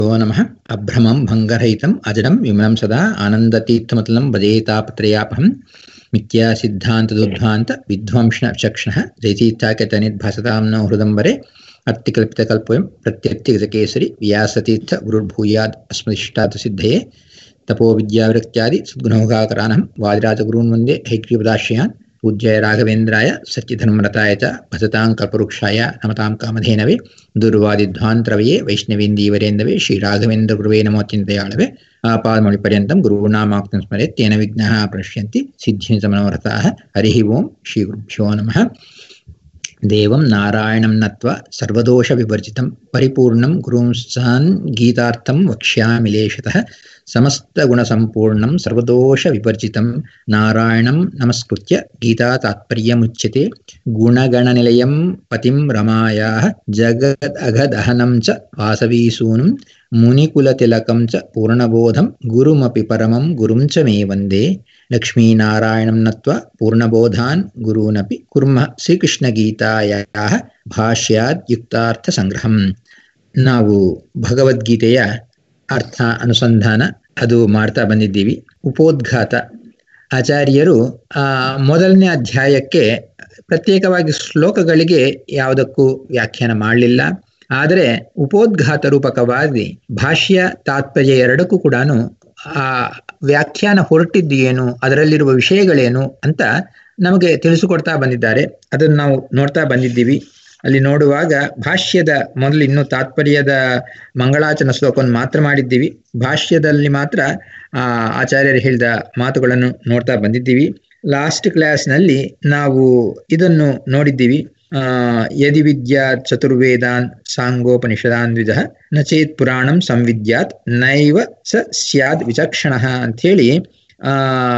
यो नमः अभ्रमं भङ्गरहितम् अजडं विमलं सदा आनन्दतीर्थमतलं भजेतापत्रयापहं मिथ्यासिद्धान्तदुद्ध्वान्त विध्वंसनचक्षणः जयतीर्थाकतनिर्भासतां नो हृदम्बरे अत्तिकल्पितकल्पोऽयं प्रत्यर्थिगजकेसरि व्यासतीर्थ गुरुर्भूयाद् अस्मदिष्टार्थसिद्धये तपोविद्याविरक्त्यादि सद्गुणौघाकरानहं वादिराजगुरून् वन्दे हैग्रीवदाश्रयान् पूज्याय राघवेन्द्राय सच्चिधर्मरताय च भजतां कल्पवृक्षाय नमतां कामधेनवे दुर्वादिध्वान्तरवये वैष्णवेन्दीवरेन्दवे श्रीराघवेन्द्रगुरुवे नमोऽत्यन्तयाळवे आपादमौलिपर्यन्तं गुरूणामाक्तं स्मरेत् तेन विघ्नाः प्रणश्यन्ति सिद्धिं समनोरथाः हरिः ओं श्रीगुरुभ्यो नमः देवं नारायणं नत्वा सर्वदोषविवर्जितं परिपूर्णं गुरुंसान् गीतार्थं वक्ष्यामि लेशतः समस्तगुणसम्पूर्णं सर्वदोषविवर्जितं नारायणं नमस्कृत्य गीतातात्पर्यमुच्यते गुणगणनिलयं पतिं रमायाः जगदघदहनं च वासवीसूनुं मुनिकुलतिलकं च पूर्णबोधं गुरुमपि परमं गुरुं च मे वन्दे लक्ष्मीनारायणं नत्वा पूर्णबोधान् गुरूनपि कुर्मः ಶ್ರೀಕೃಷ್ಣಗೀತಾಯಾः ಭಾಷ್ಯಾದ್ ಯುಕ್ತಾರ್ಥಸಂಗ್ರಹಂ ನಾವು ಭಗವದ್ಗೀತೆಯ ಅರ್ಥ ಅನುಸಂಧಾನ ಅದು ಮಾಡ್ತಾ ಬಂದಿದ್ದೀವಿ ಉಪೋದ್ಘಾತ ಆಚಾರ್ಯರು ಆ ಮೊದಲನೇ ಅಧ್ಯಾಯಕ್ಕೆ ಪ್ರತ್ಯೇಕವಾಗಿ ಶ್ಲೋಕಗಳಿಗೆ ಯಾವುದಕ್ಕೂ ವ್ಯಾಖ್ಯಾನ ಮಾಡಲಿಲ್ಲ ಆದರೆ ಉಪೋದ್ಘಾತ ರೂಪಕವಾಗಿ ಭಾಷ್ಯ ತಾತ್ಪರ್ಯ ಎರಡಕ್ಕೂ ಕೂಡ ಆ ವ್ಯಾಖ್ಯಾನ ಹೊರಟಿದ್ದು ಏನು ಅದರಲ್ಲಿರುವ ವಿಷಯಗಳೇನು ಅಂತ ನಮಗೆ ತಿಳಿಸಿಕೊಡ್ತಾ ಬಂದಿದ್ದಾರೆ ಅದನ್ನು ನಾವು ನೋಡ್ತಾ ಬಂದಿದ್ದೀವಿ ಅಲ್ಲಿ ನೋಡುವಾಗ ಭಾಷ್ಯದ ಮೊದಲು ಇನ್ನು ತಾತ್ಪರ್ಯದ ಮಂಗಳಾಚನ ಶ್ಲೋಕವನ್ನು ಮಾತ್ರ ಮಾಡಿದ್ದೀವಿ ಭಾಷ್ಯದಲ್ಲಿ ಮಾತ್ರ ಆ ಆಚಾರ್ಯರು ಹೇಳಿದ ಮಾತುಗಳನ್ನು ನೋಡ್ತಾ ಬಂದಿದ್ದೀವಿ ಲಾಸ್ಟ್ ಕ್ಲಾಸ್ನಲ್ಲಿ ನಾವು ಇದನ್ನು ನೋಡಿದ್ದೀವಿ ಆ ಯದಿ ವಿದ್ಯಾ ಚತುರ್ವೇದಾನ್ ಸಾಂಗೋಪನಿಷದಾನ್ ದ್ವಿಜ ನ ಚೇತ್ ಪುರಾಣಂ ಸಂವಿದ್ಯಾತ್ ನೈವ ಸ ಸ್ಯಾದ್ ವಿಚಕ್ಷಣ ಅಂಥೇಳಿ ಆ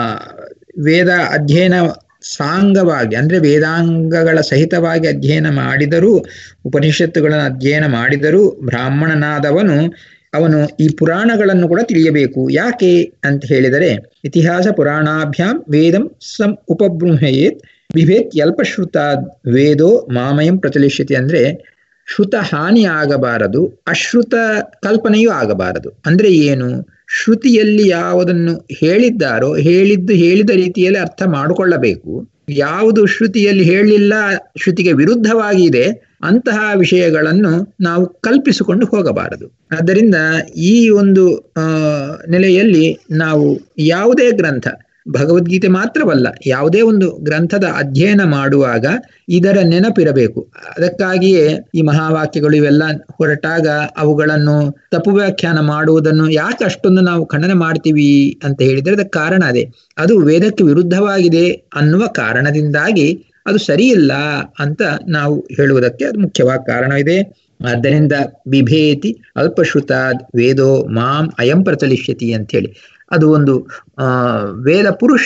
ವೇದ ಅಧ್ಯಯನ ಸಾಂಗವಾಗಿ ಅಂದ್ರೆ ವೇದಾಂಗಗಳ ಸಹಿತವಾಗಿ ಅಧ್ಯಯನ ಮಾಡಿದರೂ ಉಪನಿಷತ್ತುಗಳನ್ನು ಅಧ್ಯಯನ ಮಾಡಿದರೂ ಬ್ರಾಹ್ಮಣನಾದವನು ಅವನು ಈ ಪುರಾಣಗಳನ್ನು ಕೂಡ ತಿಳಿಯಬೇಕು ಯಾಕೆ ಅಂತ ಹೇಳಿದರೆ ಇತಿಹಾಸ ಪುರಾಣಾಭ್ಯಾಂ ವೇದಂ ಸಂ ಉಪಬೃಂಹಯೇತ್ ಬಿಭೇತ್ ಅಲ್ಪಶ್ರುತ ವೇದೋ ಮಾಮಯಂ ಪ್ರಚಲಿಷ್ಯತೆ ಅಂದ್ರೆ ಶ್ರುತ ಹಾನಿ ಆಗಬಾರದು ಅಶ್ರುತ ಕಲ್ಪನೆಯೂ ಆಗಬಾರದು ಅಂದ್ರೆ ಏನು ಶ್ರುತಿಯಲ್ಲಿ ಯಾವುದನ್ನು ಹೇಳಿದ್ದಾರೋ ಹೇಳಿದ್ದು ಹೇಳಿದ ರೀತಿಯಲ್ಲಿ ಅರ್ಥ ಮಾಡಿಕೊಳ್ಳಬೇಕು ಯಾವುದು ಶ್ರುತಿಯಲ್ಲಿ ಹೇಳಲಿಲ್ಲ ಶ್ರುತಿಗೆ ವಿರುದ್ಧವಾಗಿದೆ ಅಂತಹ ವಿಷಯಗಳನ್ನು ನಾವು ಕಲ್ಪಿಸಿಕೊಂಡು ಹೋಗಬಾರದು ಆದ್ದರಿಂದ ಈ ಒಂದು ಆ ನೆಲೆಯಲ್ಲಿ ನಾವು ಯಾವುದೇ ಗ್ರಂಥ ಭಗವದ್ಗೀತೆ ಮಾತ್ರವಲ್ಲ ಯಾವುದೇ ಒಂದು ಗ್ರಂಥದ ಅಧ್ಯಯನ ಮಾಡುವಾಗ ಇದರ ನೆನಪಿರಬೇಕು ಅದಕ್ಕಾಗಿಯೇ ಈ ಮಹಾವಾಕ್ಯಗಳು ಇವೆಲ್ಲ ಹೊರಟಾಗ ಅವುಗಳನ್ನು ತಪ್ಪು ವ್ಯಾಖ್ಯಾನ ಮಾಡುವುದನ್ನು ಯಾಕೆ ಅಷ್ಟೊಂದು ನಾವು ಖಂಡನೆ ಮಾಡ್ತೀವಿ ಅಂತ ಹೇಳಿದರೆ ಅದಕ್ಕೆ ಕಾರಣ ಅದೇ ಅದು ವೇದಕ್ಕೆ ವಿರುದ್ಧವಾಗಿದೆ ಅನ್ನುವ ಕಾರಣದಿಂದಾಗಿ ಅದು ಸರಿಯಿಲ್ಲ ಅಂತ ನಾವು ಹೇಳುವುದಕ್ಕೆ ಅದು ಮುಖ್ಯವಾದ ಕಾರಣವಿದೆ ಆದ್ದರಿಂದ ಬಿಭೇತಿ ಅಲ್ಪಶ್ರುತಾದ್ ವೇದೋ ಮಾಂ ಅಯಂ ಪ್ರಚಲಿಷ್ಯತಿ ಅಂತೇಳಿ ಅದು ಒಂದು ಆ ವೇದ ಪುರುಷ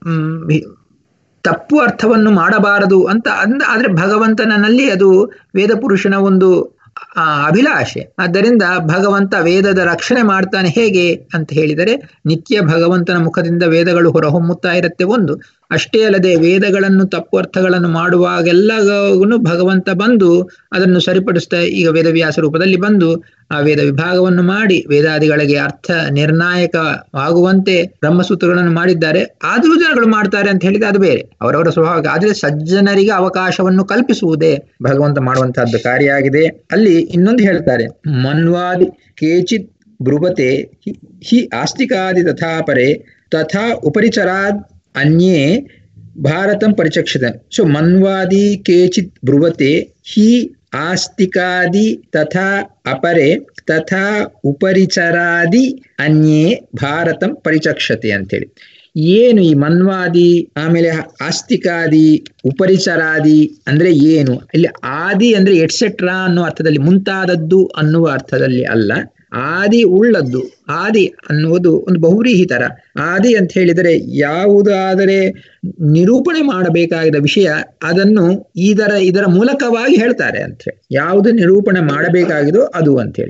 ತಪ್ಪು ಅರ್ಥವನ್ನು ಮಾಡಬಾರದು ಅಂತ ಅಂದ ಆದ್ರೆ ಭಗವಂತನಲ್ಲಿ ಅದು ವೇದ ಪುರುಷನ ಒಂದು ಅಭಿಲಾಷೆ ಆದ್ದರಿಂದ ಭಗವಂತ ವೇದದ ರಕ್ಷಣೆ ಮಾಡ್ತಾನೆ ಹೇಗೆ ಅಂತ ಹೇಳಿದರೆ ನಿತ್ಯ ಭಗವಂತನ ಮುಖದಿಂದ ವೇದಗಳು ಹೊರಹೊಮ್ಮುತ್ತಾ ಇರುತ್ತೆ ಒಂದು ಅಷ್ಟೇ ಅಲ್ಲದೆ ವೇದಗಳನ್ನು ತಪ್ಪು ಅರ್ಥಗಳನ್ನು ಮಾಡುವಾಗೆಲ್ಲಗೂ ಭಗವಂತ ಬಂದು ಅದನ್ನು ಸರಿಪಡಿಸ್ತಾ ಈಗ ವೇದವ್ಯಾಸ ರೂಪದಲ್ಲಿ ಬಂದು ಆ ವೇದ ವಿಭಾಗವನ್ನು ಮಾಡಿ ವೇದಾದಿಗಳಿಗೆ ಅರ್ಥ ನಿರ್ಣಾಯಕವಾಗುವಂತೆ ಬ್ರಹ್ಮಸೂತ್ರಗಳನ್ನು ಮಾಡಿದ್ದಾರೆ ಆದರೂ ಜನಗಳು ಮಾಡ್ತಾರೆ ಅಂತ ಹೇಳಿದ್ರೆ ಅದು ಬೇರೆ ಅವರವರ ಸ್ವಭಾವ ಆದರೆ ಸಜ್ಜನರಿಗೆ ಅವಕಾಶವನ್ನು ಕಲ್ಪಿಸುವುದೇ ಭಗವಂತ ಮಾಡುವಂತಹದ್ದು ಕಾರ್ಯ ಅಲ್ಲಿ ಇನ್ನೊಂದು ಹೇಳ್ತಾರೆ ಮನ್ವಾದಿ ಕೇಚಿತ್ ಬ್ರುವತೆ ಹಿ ಆಸ್ತಿಕಾದಿ ತಥಾಪರೆ ತಥಾ ಉಪರಿಚರಾದ್ ಅನ್ಯೇ ಭಾರತಂ ಪರಿಚಕ್ಷತೆ ಸೊ ಮನ್ವಾದಿ ಕೇಚಿತ್ ಬ್ರುವತೆ ಹಿ ಆಸ್ತಿಕಾದಿ ತಥಾ ಅಪರೆ ತಥಾ ಉಪರಿಚರಾದಿ ಅನ್ಯೇ ಭಾರತಂ ಪರಿಚಕ್ಷತೆ ಅಂತೇಳಿ ಏನು ಈ ಮನ್ವಾದಿ ಆಮೇಲೆ ಆಸ್ತಿಕಾದಿ ಉಪರಿಚರಾದಿ ಅಂದ್ರೆ ಏನು ಇಲ್ಲಿ ಆದಿ ಅಂದ್ರೆ ಎಟ್ಸೆಟ್ರಾ ಅನ್ನೋ ಅರ್ಥದಲ್ಲಿ ಮುಂತಾದದ್ದು ಅನ್ನುವ ಅರ್ಥದಲ್ಲಿ ಅಲ್ಲ ಆದಿ ಉಳ್ಳದ್ದು ಆದಿ ಅನ್ನುವುದು ಒಂದು ಬಹುವ್ರೀಹಿತರ ಆದಿ ಅಂತ ಹೇಳಿದರೆ ಯಾವುದಾದರೆ ನಿರೂಪಣೆ ಮಾಡಬೇಕಾದ ವಿಷಯ ಅದನ್ನು ಇದರ ಇದರ ಮೂಲಕವಾಗಿ ಹೇಳ್ತಾರೆ ಅಂತ ಹೇಳಿ ಯಾವುದು ನಿರೂಪಣೆ ಮಾಡಬೇಕಾಗಿದೋ ಅದು ಅಂತ ಹೇಳಿ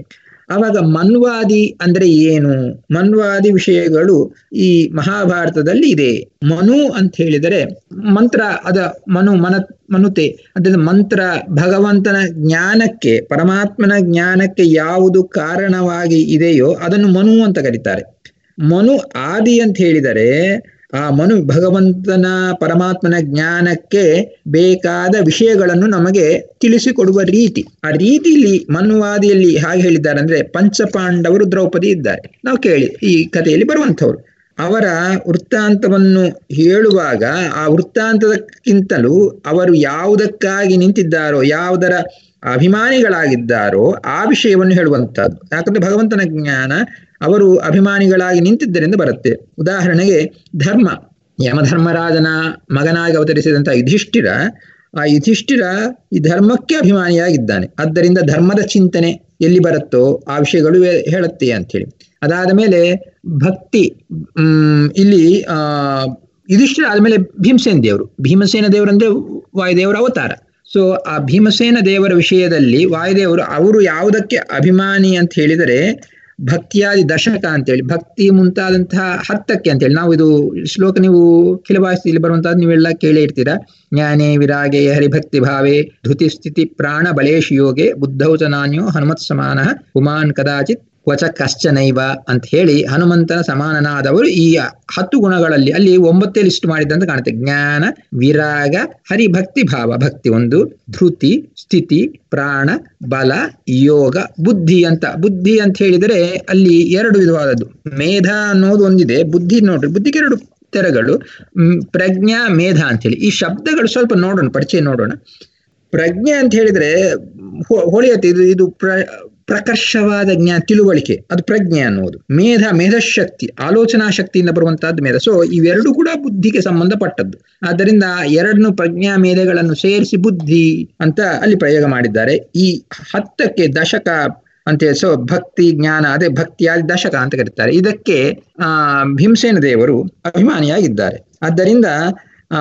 ಆವಾಗ ಮನ್ವಾದಿ ಅಂದ್ರೆ ಏನು ಮನ್ವಾದಿ ವಿಷಯಗಳು ಈ ಮಹಾಭಾರತದಲ್ಲಿ ಇದೆ ಮನು ಅಂತ ಹೇಳಿದರೆ ಮಂತ್ರ ಅದ ಮನು ಮನ ಮನುತೆ ಅಂದ್ರೆ ಮಂತ್ರ ಭಗವಂತನ ಜ್ಞಾನಕ್ಕೆ ಪರಮಾತ್ಮನ ಜ್ಞಾನಕ್ಕೆ ಯಾವುದು ಕಾರಣವಾಗಿ ಇದೆಯೋ ಅದನ್ನು ಮನು ಅಂತ ಕರೀತಾರೆ ಮನು ಆದಿ ಅಂತ ಹೇಳಿದರೆ ಆ ಮನು ಭಗವಂತನ ಪರಮಾತ್ಮನ ಜ್ಞಾನಕ್ಕೆ ಬೇಕಾದ ವಿಷಯಗಳನ್ನು ನಮಗೆ ತಿಳಿಸಿಕೊಡುವ ರೀತಿ ಆ ರೀತಿಯಲ್ಲಿ ಮನ್ವಾದಿಯಲ್ಲಿ ಹಾಗೆ ಹೇಳಿದ್ದಾರೆ ಅಂದ್ರೆ ಪಂಚಪಾಂಡವರು ದ್ರೌಪದಿ ಇದ್ದಾರೆ ನಾವು ಕೇಳಿ ಈ ಕಥೆಯಲ್ಲಿ ಬರುವಂಥವ್ರು ಅವರ ವೃತ್ತಾಂತವನ್ನು ಹೇಳುವಾಗ ಆ ವೃತ್ತಾಂತದಕ್ಕಿಂತಲೂ ಅವರು ಯಾವುದಕ್ಕಾಗಿ ನಿಂತಿದ್ದಾರೋ ಯಾವುದರ ಅಭಿಮಾನಿಗಳಾಗಿದ್ದಾರೋ ಆ ವಿಷಯವನ್ನು ಹೇಳುವಂತಹದ್ದು ಯಾಕಂದ್ರೆ ಭಗವಂತನ ಜ್ಞಾನ ಅವರು ಅಭಿಮಾನಿಗಳಾಗಿ ನಿಂತಿದ್ದರಿಂದ ಬರುತ್ತೆ ಉದಾಹರಣೆಗೆ ಧರ್ಮ ಯಮಧರ್ಮರಾಜನ ಮಗನಾಗಿ ಅವತರಿಸಿದಂತಹ ಯುಧಿಷ್ಠಿರ ಆ ಯುಧಿಷ್ಠಿರ ಈ ಧರ್ಮಕ್ಕೆ ಅಭಿಮಾನಿಯಾಗಿದ್ದಾನೆ ಆದ್ದರಿಂದ ಧರ್ಮದ ಚಿಂತನೆ ಎಲ್ಲಿ ಬರುತ್ತೋ ಆ ವಿಷಯಗಳು ಹೇಳುತ್ತೆ ಅಂತೇಳಿ ಅದಾದ ಮೇಲೆ ಭಕ್ತಿ ಹ್ಮ್ ಇಲ್ಲಿ ಆ ಯುಧಿಷ್ಠಿರ ಆದ್ಮೇಲೆ ಭೀಮಸೇನ ದೇವರು ಭೀಮಸೇನ ದೇವರಂದ್ರೆ ವಾಯುದೇವರ ಅವತಾರ ಸೊ ಆ ಭೀಮಸೇನ ದೇವರ ವಿಷಯದಲ್ಲಿ ವಾಯುದೇವರು ಅವರು ಯಾವುದಕ್ಕೆ ಅಭಿಮಾನಿ ಅಂತ ಹೇಳಿದರೆ ಭಕ್ತಿಯಾದಿ ದಶಕ ಅಂತೇಳಿ ಭಕ್ತಿ ಮುಂತಾದಂತಹ ಹತ್ತಕ್ಕೆ ಅಂತೇಳಿ ನಾವು ಇದು ಶ್ಲೋಕ ನೀವು ಖಿಲಭಾಷೆಯಲ್ಲಿ ಬರುವಂತಹದ್ದು ನೀವೆಲ್ಲ ಕೇಳೇ ಇರ್ತೀರಾ ಜ್ಞಾನೇ ವಿರಾಗೆ ಹರಿಭಕ್ತಿ ಭಾವೆ ಧೃತಿ ಸ್ಥಿತಿ ಪ್ರಾಣ ಬಲೇಶ್ ಯೋಗೆ ಬುದ್ಧೌ ಚ ನಾನ್ಯೋ ಹನುಮತ್ ಸಮಾನ ಉಮಾನ್ ಕದಾಚಿತ್ ಕ್ವಚ ಕಶ್ಚನೈವ ಅಂತ ಹೇಳಿ ಹನುಮಂತನ ಸಮಾನನಾದವರು ಈ ಹತ್ತು ಗುಣಗಳಲ್ಲಿ ಅಲ್ಲಿ ಒಂಬತ್ತೇ ಲಿಸ್ಟ್ ಮಾಡಿದ್ದಂತ ಕಾಣುತ್ತೆ ಜ್ಞಾನ ವಿರಾಗ ಹರಿಭಕ್ತಿ ಭಾವ ಭಕ್ತಿ ಒಂದು ಧೃತಿ ಸ್ಥಿತಿ ಪ್ರಾಣ ಬಲ ಯೋಗ ಬುದ್ಧಿ ಅಂತ ಬುದ್ಧಿ ಅಂತ ಹೇಳಿದರೆ ಅಲ್ಲಿ ಎರಡು ವಿಧವಾದದ್ದು ಮೇಧ ಅನ್ನೋದು ಒಂದಿದೆ ಬುದ್ಧಿ ನೋಡ್ರಿ ಬುದ್ಧಿಗೆ ಎರಡು ತೆರಗಳು ಪ್ರಜ್ಞಾ ಮೇಧ ಅಂತ ಹೇಳಿ ಈ ಶಬ್ದಗಳು ಸ್ವಲ್ಪ ನೋಡೋಣ ಪರಿಚಯ ನೋಡೋಣ ಪ್ರಜ್ಞೆ ಅಂತ ಹೇಳಿದ್ರೆ ಹೊಳೆಯತ್ತೆ ಇದು ಇದು ಪ್ರ ಪ್ರಕರ್ಷವಾದ ಜ್ಞಾನ ತಿಳುವಳಿಕೆ ಅದು ಪ್ರಜ್ಞೆ ಅನ್ನುವುದು ಮೇಧ ಮೇಧಶಕ್ತಿ ಆಲೋಚನಾ ಶಕ್ತಿಯಿಂದ ಬರುವಂತಹದ್ದು ಮೇಧ ಸೊ ಇವೆರಡು ಕೂಡ ಬುದ್ಧಿಗೆ ಸಂಬಂಧಪಟ್ಟದ್ದು ಆದ್ದರಿಂದ ಎರಡನ್ನು ಪ್ರಜ್ಞಾ ಮೇಧಗಳನ್ನು ಸೇರಿಸಿ ಬುದ್ಧಿ ಅಂತ ಅಲ್ಲಿ ಪ್ರಯೋಗ ಮಾಡಿದ್ದಾರೆ ಈ ಹತ್ತಕ್ಕೆ ದಶಕ ಅಂತ ಸೊ ಭಕ್ತಿ ಜ್ಞಾನ ಅದೇ ಭಕ್ತಿಯಾದ ದಶಕ ಅಂತ ಕರೀತಾರೆ ಇದಕ್ಕೆ ಆ ಭೀಮಸೇನ ದೇವರು ಅಭಿಮಾನಿಯಾಗಿದ್ದಾರೆ ಆದ್ದರಿಂದ ಆ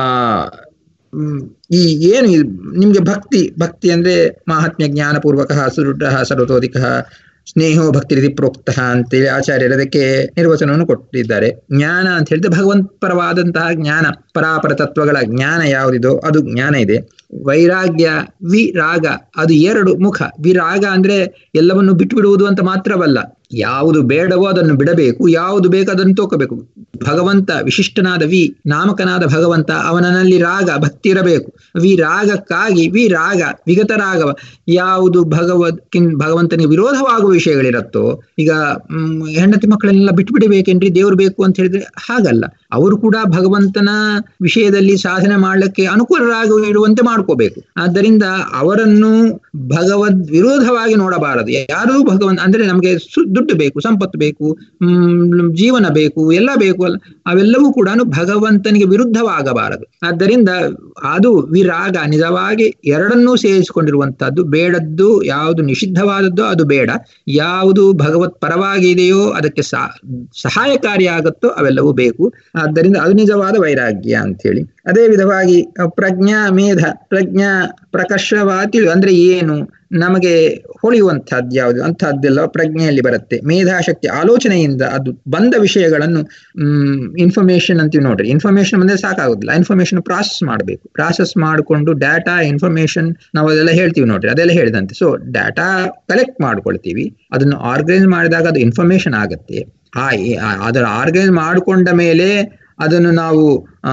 ಈ ಏನು ನಿಮ್ಗೆ ಭಕ್ತಿ ಭಕ್ತಿ ಅಂದ್ರೆ ಮಾಹಾತ್ಮ್ಯ ಜ್ಞಾನಪೂರ್ವಕ ಸುದೃಢ ಸರ್ವತೋಧಿಕ ಸ್ನೇಹೋ ಭಕ್ತಿ ರೀತಿ ಪ್ರೋಕ್ತ ಅಂತೇಳಿ ಆಚಾರ್ಯರು ಅದಕ್ಕೆ ನಿರ್ವಚನವನ್ನು ಕೊಟ್ಟಿದ್ದಾರೆ ಜ್ಞಾನ ಅಂತ ಹೇಳಿದ್ರೆ ಭಗವಂತ ಪರವಾದಂತಹ ಜ್ಞಾನ ಪರಾಪರ ತತ್ವಗಳ ಜ್ಞಾನ ಯಾವುದಿದೋ ಅದು ಜ್ಞಾನ ಇದೆ ವೈರಾಗ್ಯ ವಿರಾಗ ಅದು ಎರಡು ಮುಖ ವಿರಾಗ ಅಂದ್ರೆ ಎಲ್ಲವನ್ನು ಬಿಟ್ಟುಬಿಡುವುದು ಅಂತ ಮಾತ್ರವಲ್ಲ ಯಾವುದು ಬೇಡವೋ ಅದನ್ನು ಬಿಡಬೇಕು ಯಾವುದು ಬೇಕು ಅದನ್ನು ತೋಕಬೇಕು ಭಗವಂತ ವಿಶಿಷ್ಟನಾದ ವಿ ನಾಮಕನಾದ ಭಗವಂತ ಅವನಲ್ಲಿ ರಾಗ ಭಕ್ತಿ ಇರಬೇಕು ವಿರಾಗಕ್ಕಾಗಿ ವಿರಾಗ ವಿಗತ ರಾಗವ ಯಾವುದು ಭಗವತ್ ಭಗವಂತನಿಗೆ ವಿರೋಧವಾಗುವ ವಿಷಯಗಳಿರತ್ತೋ ಈಗ ಹೆಂಡತಿ ಮಕ್ಕಳೆಲ್ಲ ಬಿಟ್ಟು ಬಿಡಬೇಕೇನ್ರಿ ದೇವ್ರು ಬೇಕು ಅಂತ ಹೇಳಿದ್ರೆ ಹಾಗಲ್ಲ ಅವರು ಕೂಡ ಭಗವಂತನ ವಿಷಯದಲ್ಲಿ ಸಾಧನೆ ಮಾಡ್ಲಿಕ್ಕೆ ಅನುಕೂಲರಾಗಿ ಇಡುವಂತೆ ಮಾಡ್ಕೋಬೇಕು ಆದ್ದರಿಂದ ಅವರನ್ನು ಭಗವದ್ ವಿರೋಧವಾಗಿ ನೋಡಬಾರದು ಯಾರೂ ಭಗವಂತ ಅಂದ್ರೆ ನಮಗೆ ದುಡ್ಡು ಬೇಕು ಸಂಪತ್ತು ಬೇಕು ಹ್ಮ್ ಜೀವನ ಬೇಕು ಎಲ್ಲ ಬೇಕು ಅಲ್ಲ ಅವೆಲ್ಲವೂ ಕೂಡ ಭಗವಂತನಿಗೆ ವಿರುದ್ಧವಾಗಬಾರದು ಆದ್ದರಿಂದ ಅದು ವಿರಾಗ ನಿಜವಾಗಿ ಎರಡನ್ನೂ ಸೇರಿಸಿಕೊಂಡಿರುವಂತಹದ್ದು ಬೇಡದ್ದು ಯಾವುದು ನಿಷಿದ್ಧವಾದದ್ದು ಅದು ಬೇಡ ಯಾವುದು ಭಗವತ್ ಪರವಾಗಿ ಇದೆಯೋ ಅದಕ್ಕೆ ಸಹಾಯಕಾರಿಯಾಗುತ್ತೋ ಅವೆಲ್ಲವೂ ಬೇಕು ಆದ್ದರಿಂದ ಅದು ನಿಜವಾದ ವೈರಾಗ್ಯ ಅಂತೇಳಿ ಅದೇ ವಿಧವಾಗಿ ಪ್ರಜ್ಞಾ ಮೇಧ ಪ್ರಜ್ಞಾ ಪ್ರಕರ್ಷವಾತಿ ಅಂದ್ರೆ ಏನು ನಮಗೆ ಹೊಳೆಯುವಂತಹದ್ದು ಯಾವುದು ಅಂತಹದ್ದೆಲ್ಲ ಪ್ರಜ್ಞೆಯಲ್ಲಿ ಬರುತ್ತೆ ಮೇಧಾಶಕ್ತಿ ಆಲೋಚನೆಯಿಂದ ಅದು ಬಂದ ವಿಷಯಗಳನ್ನು ಹ್ಮ್ ಇನ್ಫಾರ್ಮೇಶನ್ ಅಂತೀವಿ ನೋಡ್ರಿ ಇನ್ಫಾರ್ಮೇಶನ್ ಬಂದ್ರೆ ಸಾಕಾಗುದಿಲ್ಲ ಇನ್ಫಾರ್ಮೇಶನ್ ಪ್ರಾಸೆಸ್ ಮಾಡಬೇಕು ಪ್ರಾಸೆಸ್ ಮಾಡಿಕೊಂಡು ಡಾಟಾ ಇನ್ಫಾರ್ಮೇಶನ್ ನಾವು ಅದೆಲ್ಲ ಹೇಳ್ತೀವಿ ನೋಡ್ರಿ ಅದೆಲ್ಲ ಹೇಳಿದಂತೆ ಸೊ ಡಾಟಾ ಕಲೆಕ್ಟ್ ಮಾಡ್ಕೊಳ್ತೀವಿ ಅದನ್ನು ಆರ್ಗನೈಸ್ ಮಾಡಿದಾಗ ಅದು ಇನ್ಫಾರ್ಮೇಶನ್ ಆಗುತ್ತೆ ಆ ಅದರ ಆರ್ಗನೈಸ್ ಮಾಡಿಕೊಂಡ ಮೇಲೆ ಅದನ್ನು ನಾವು ಆ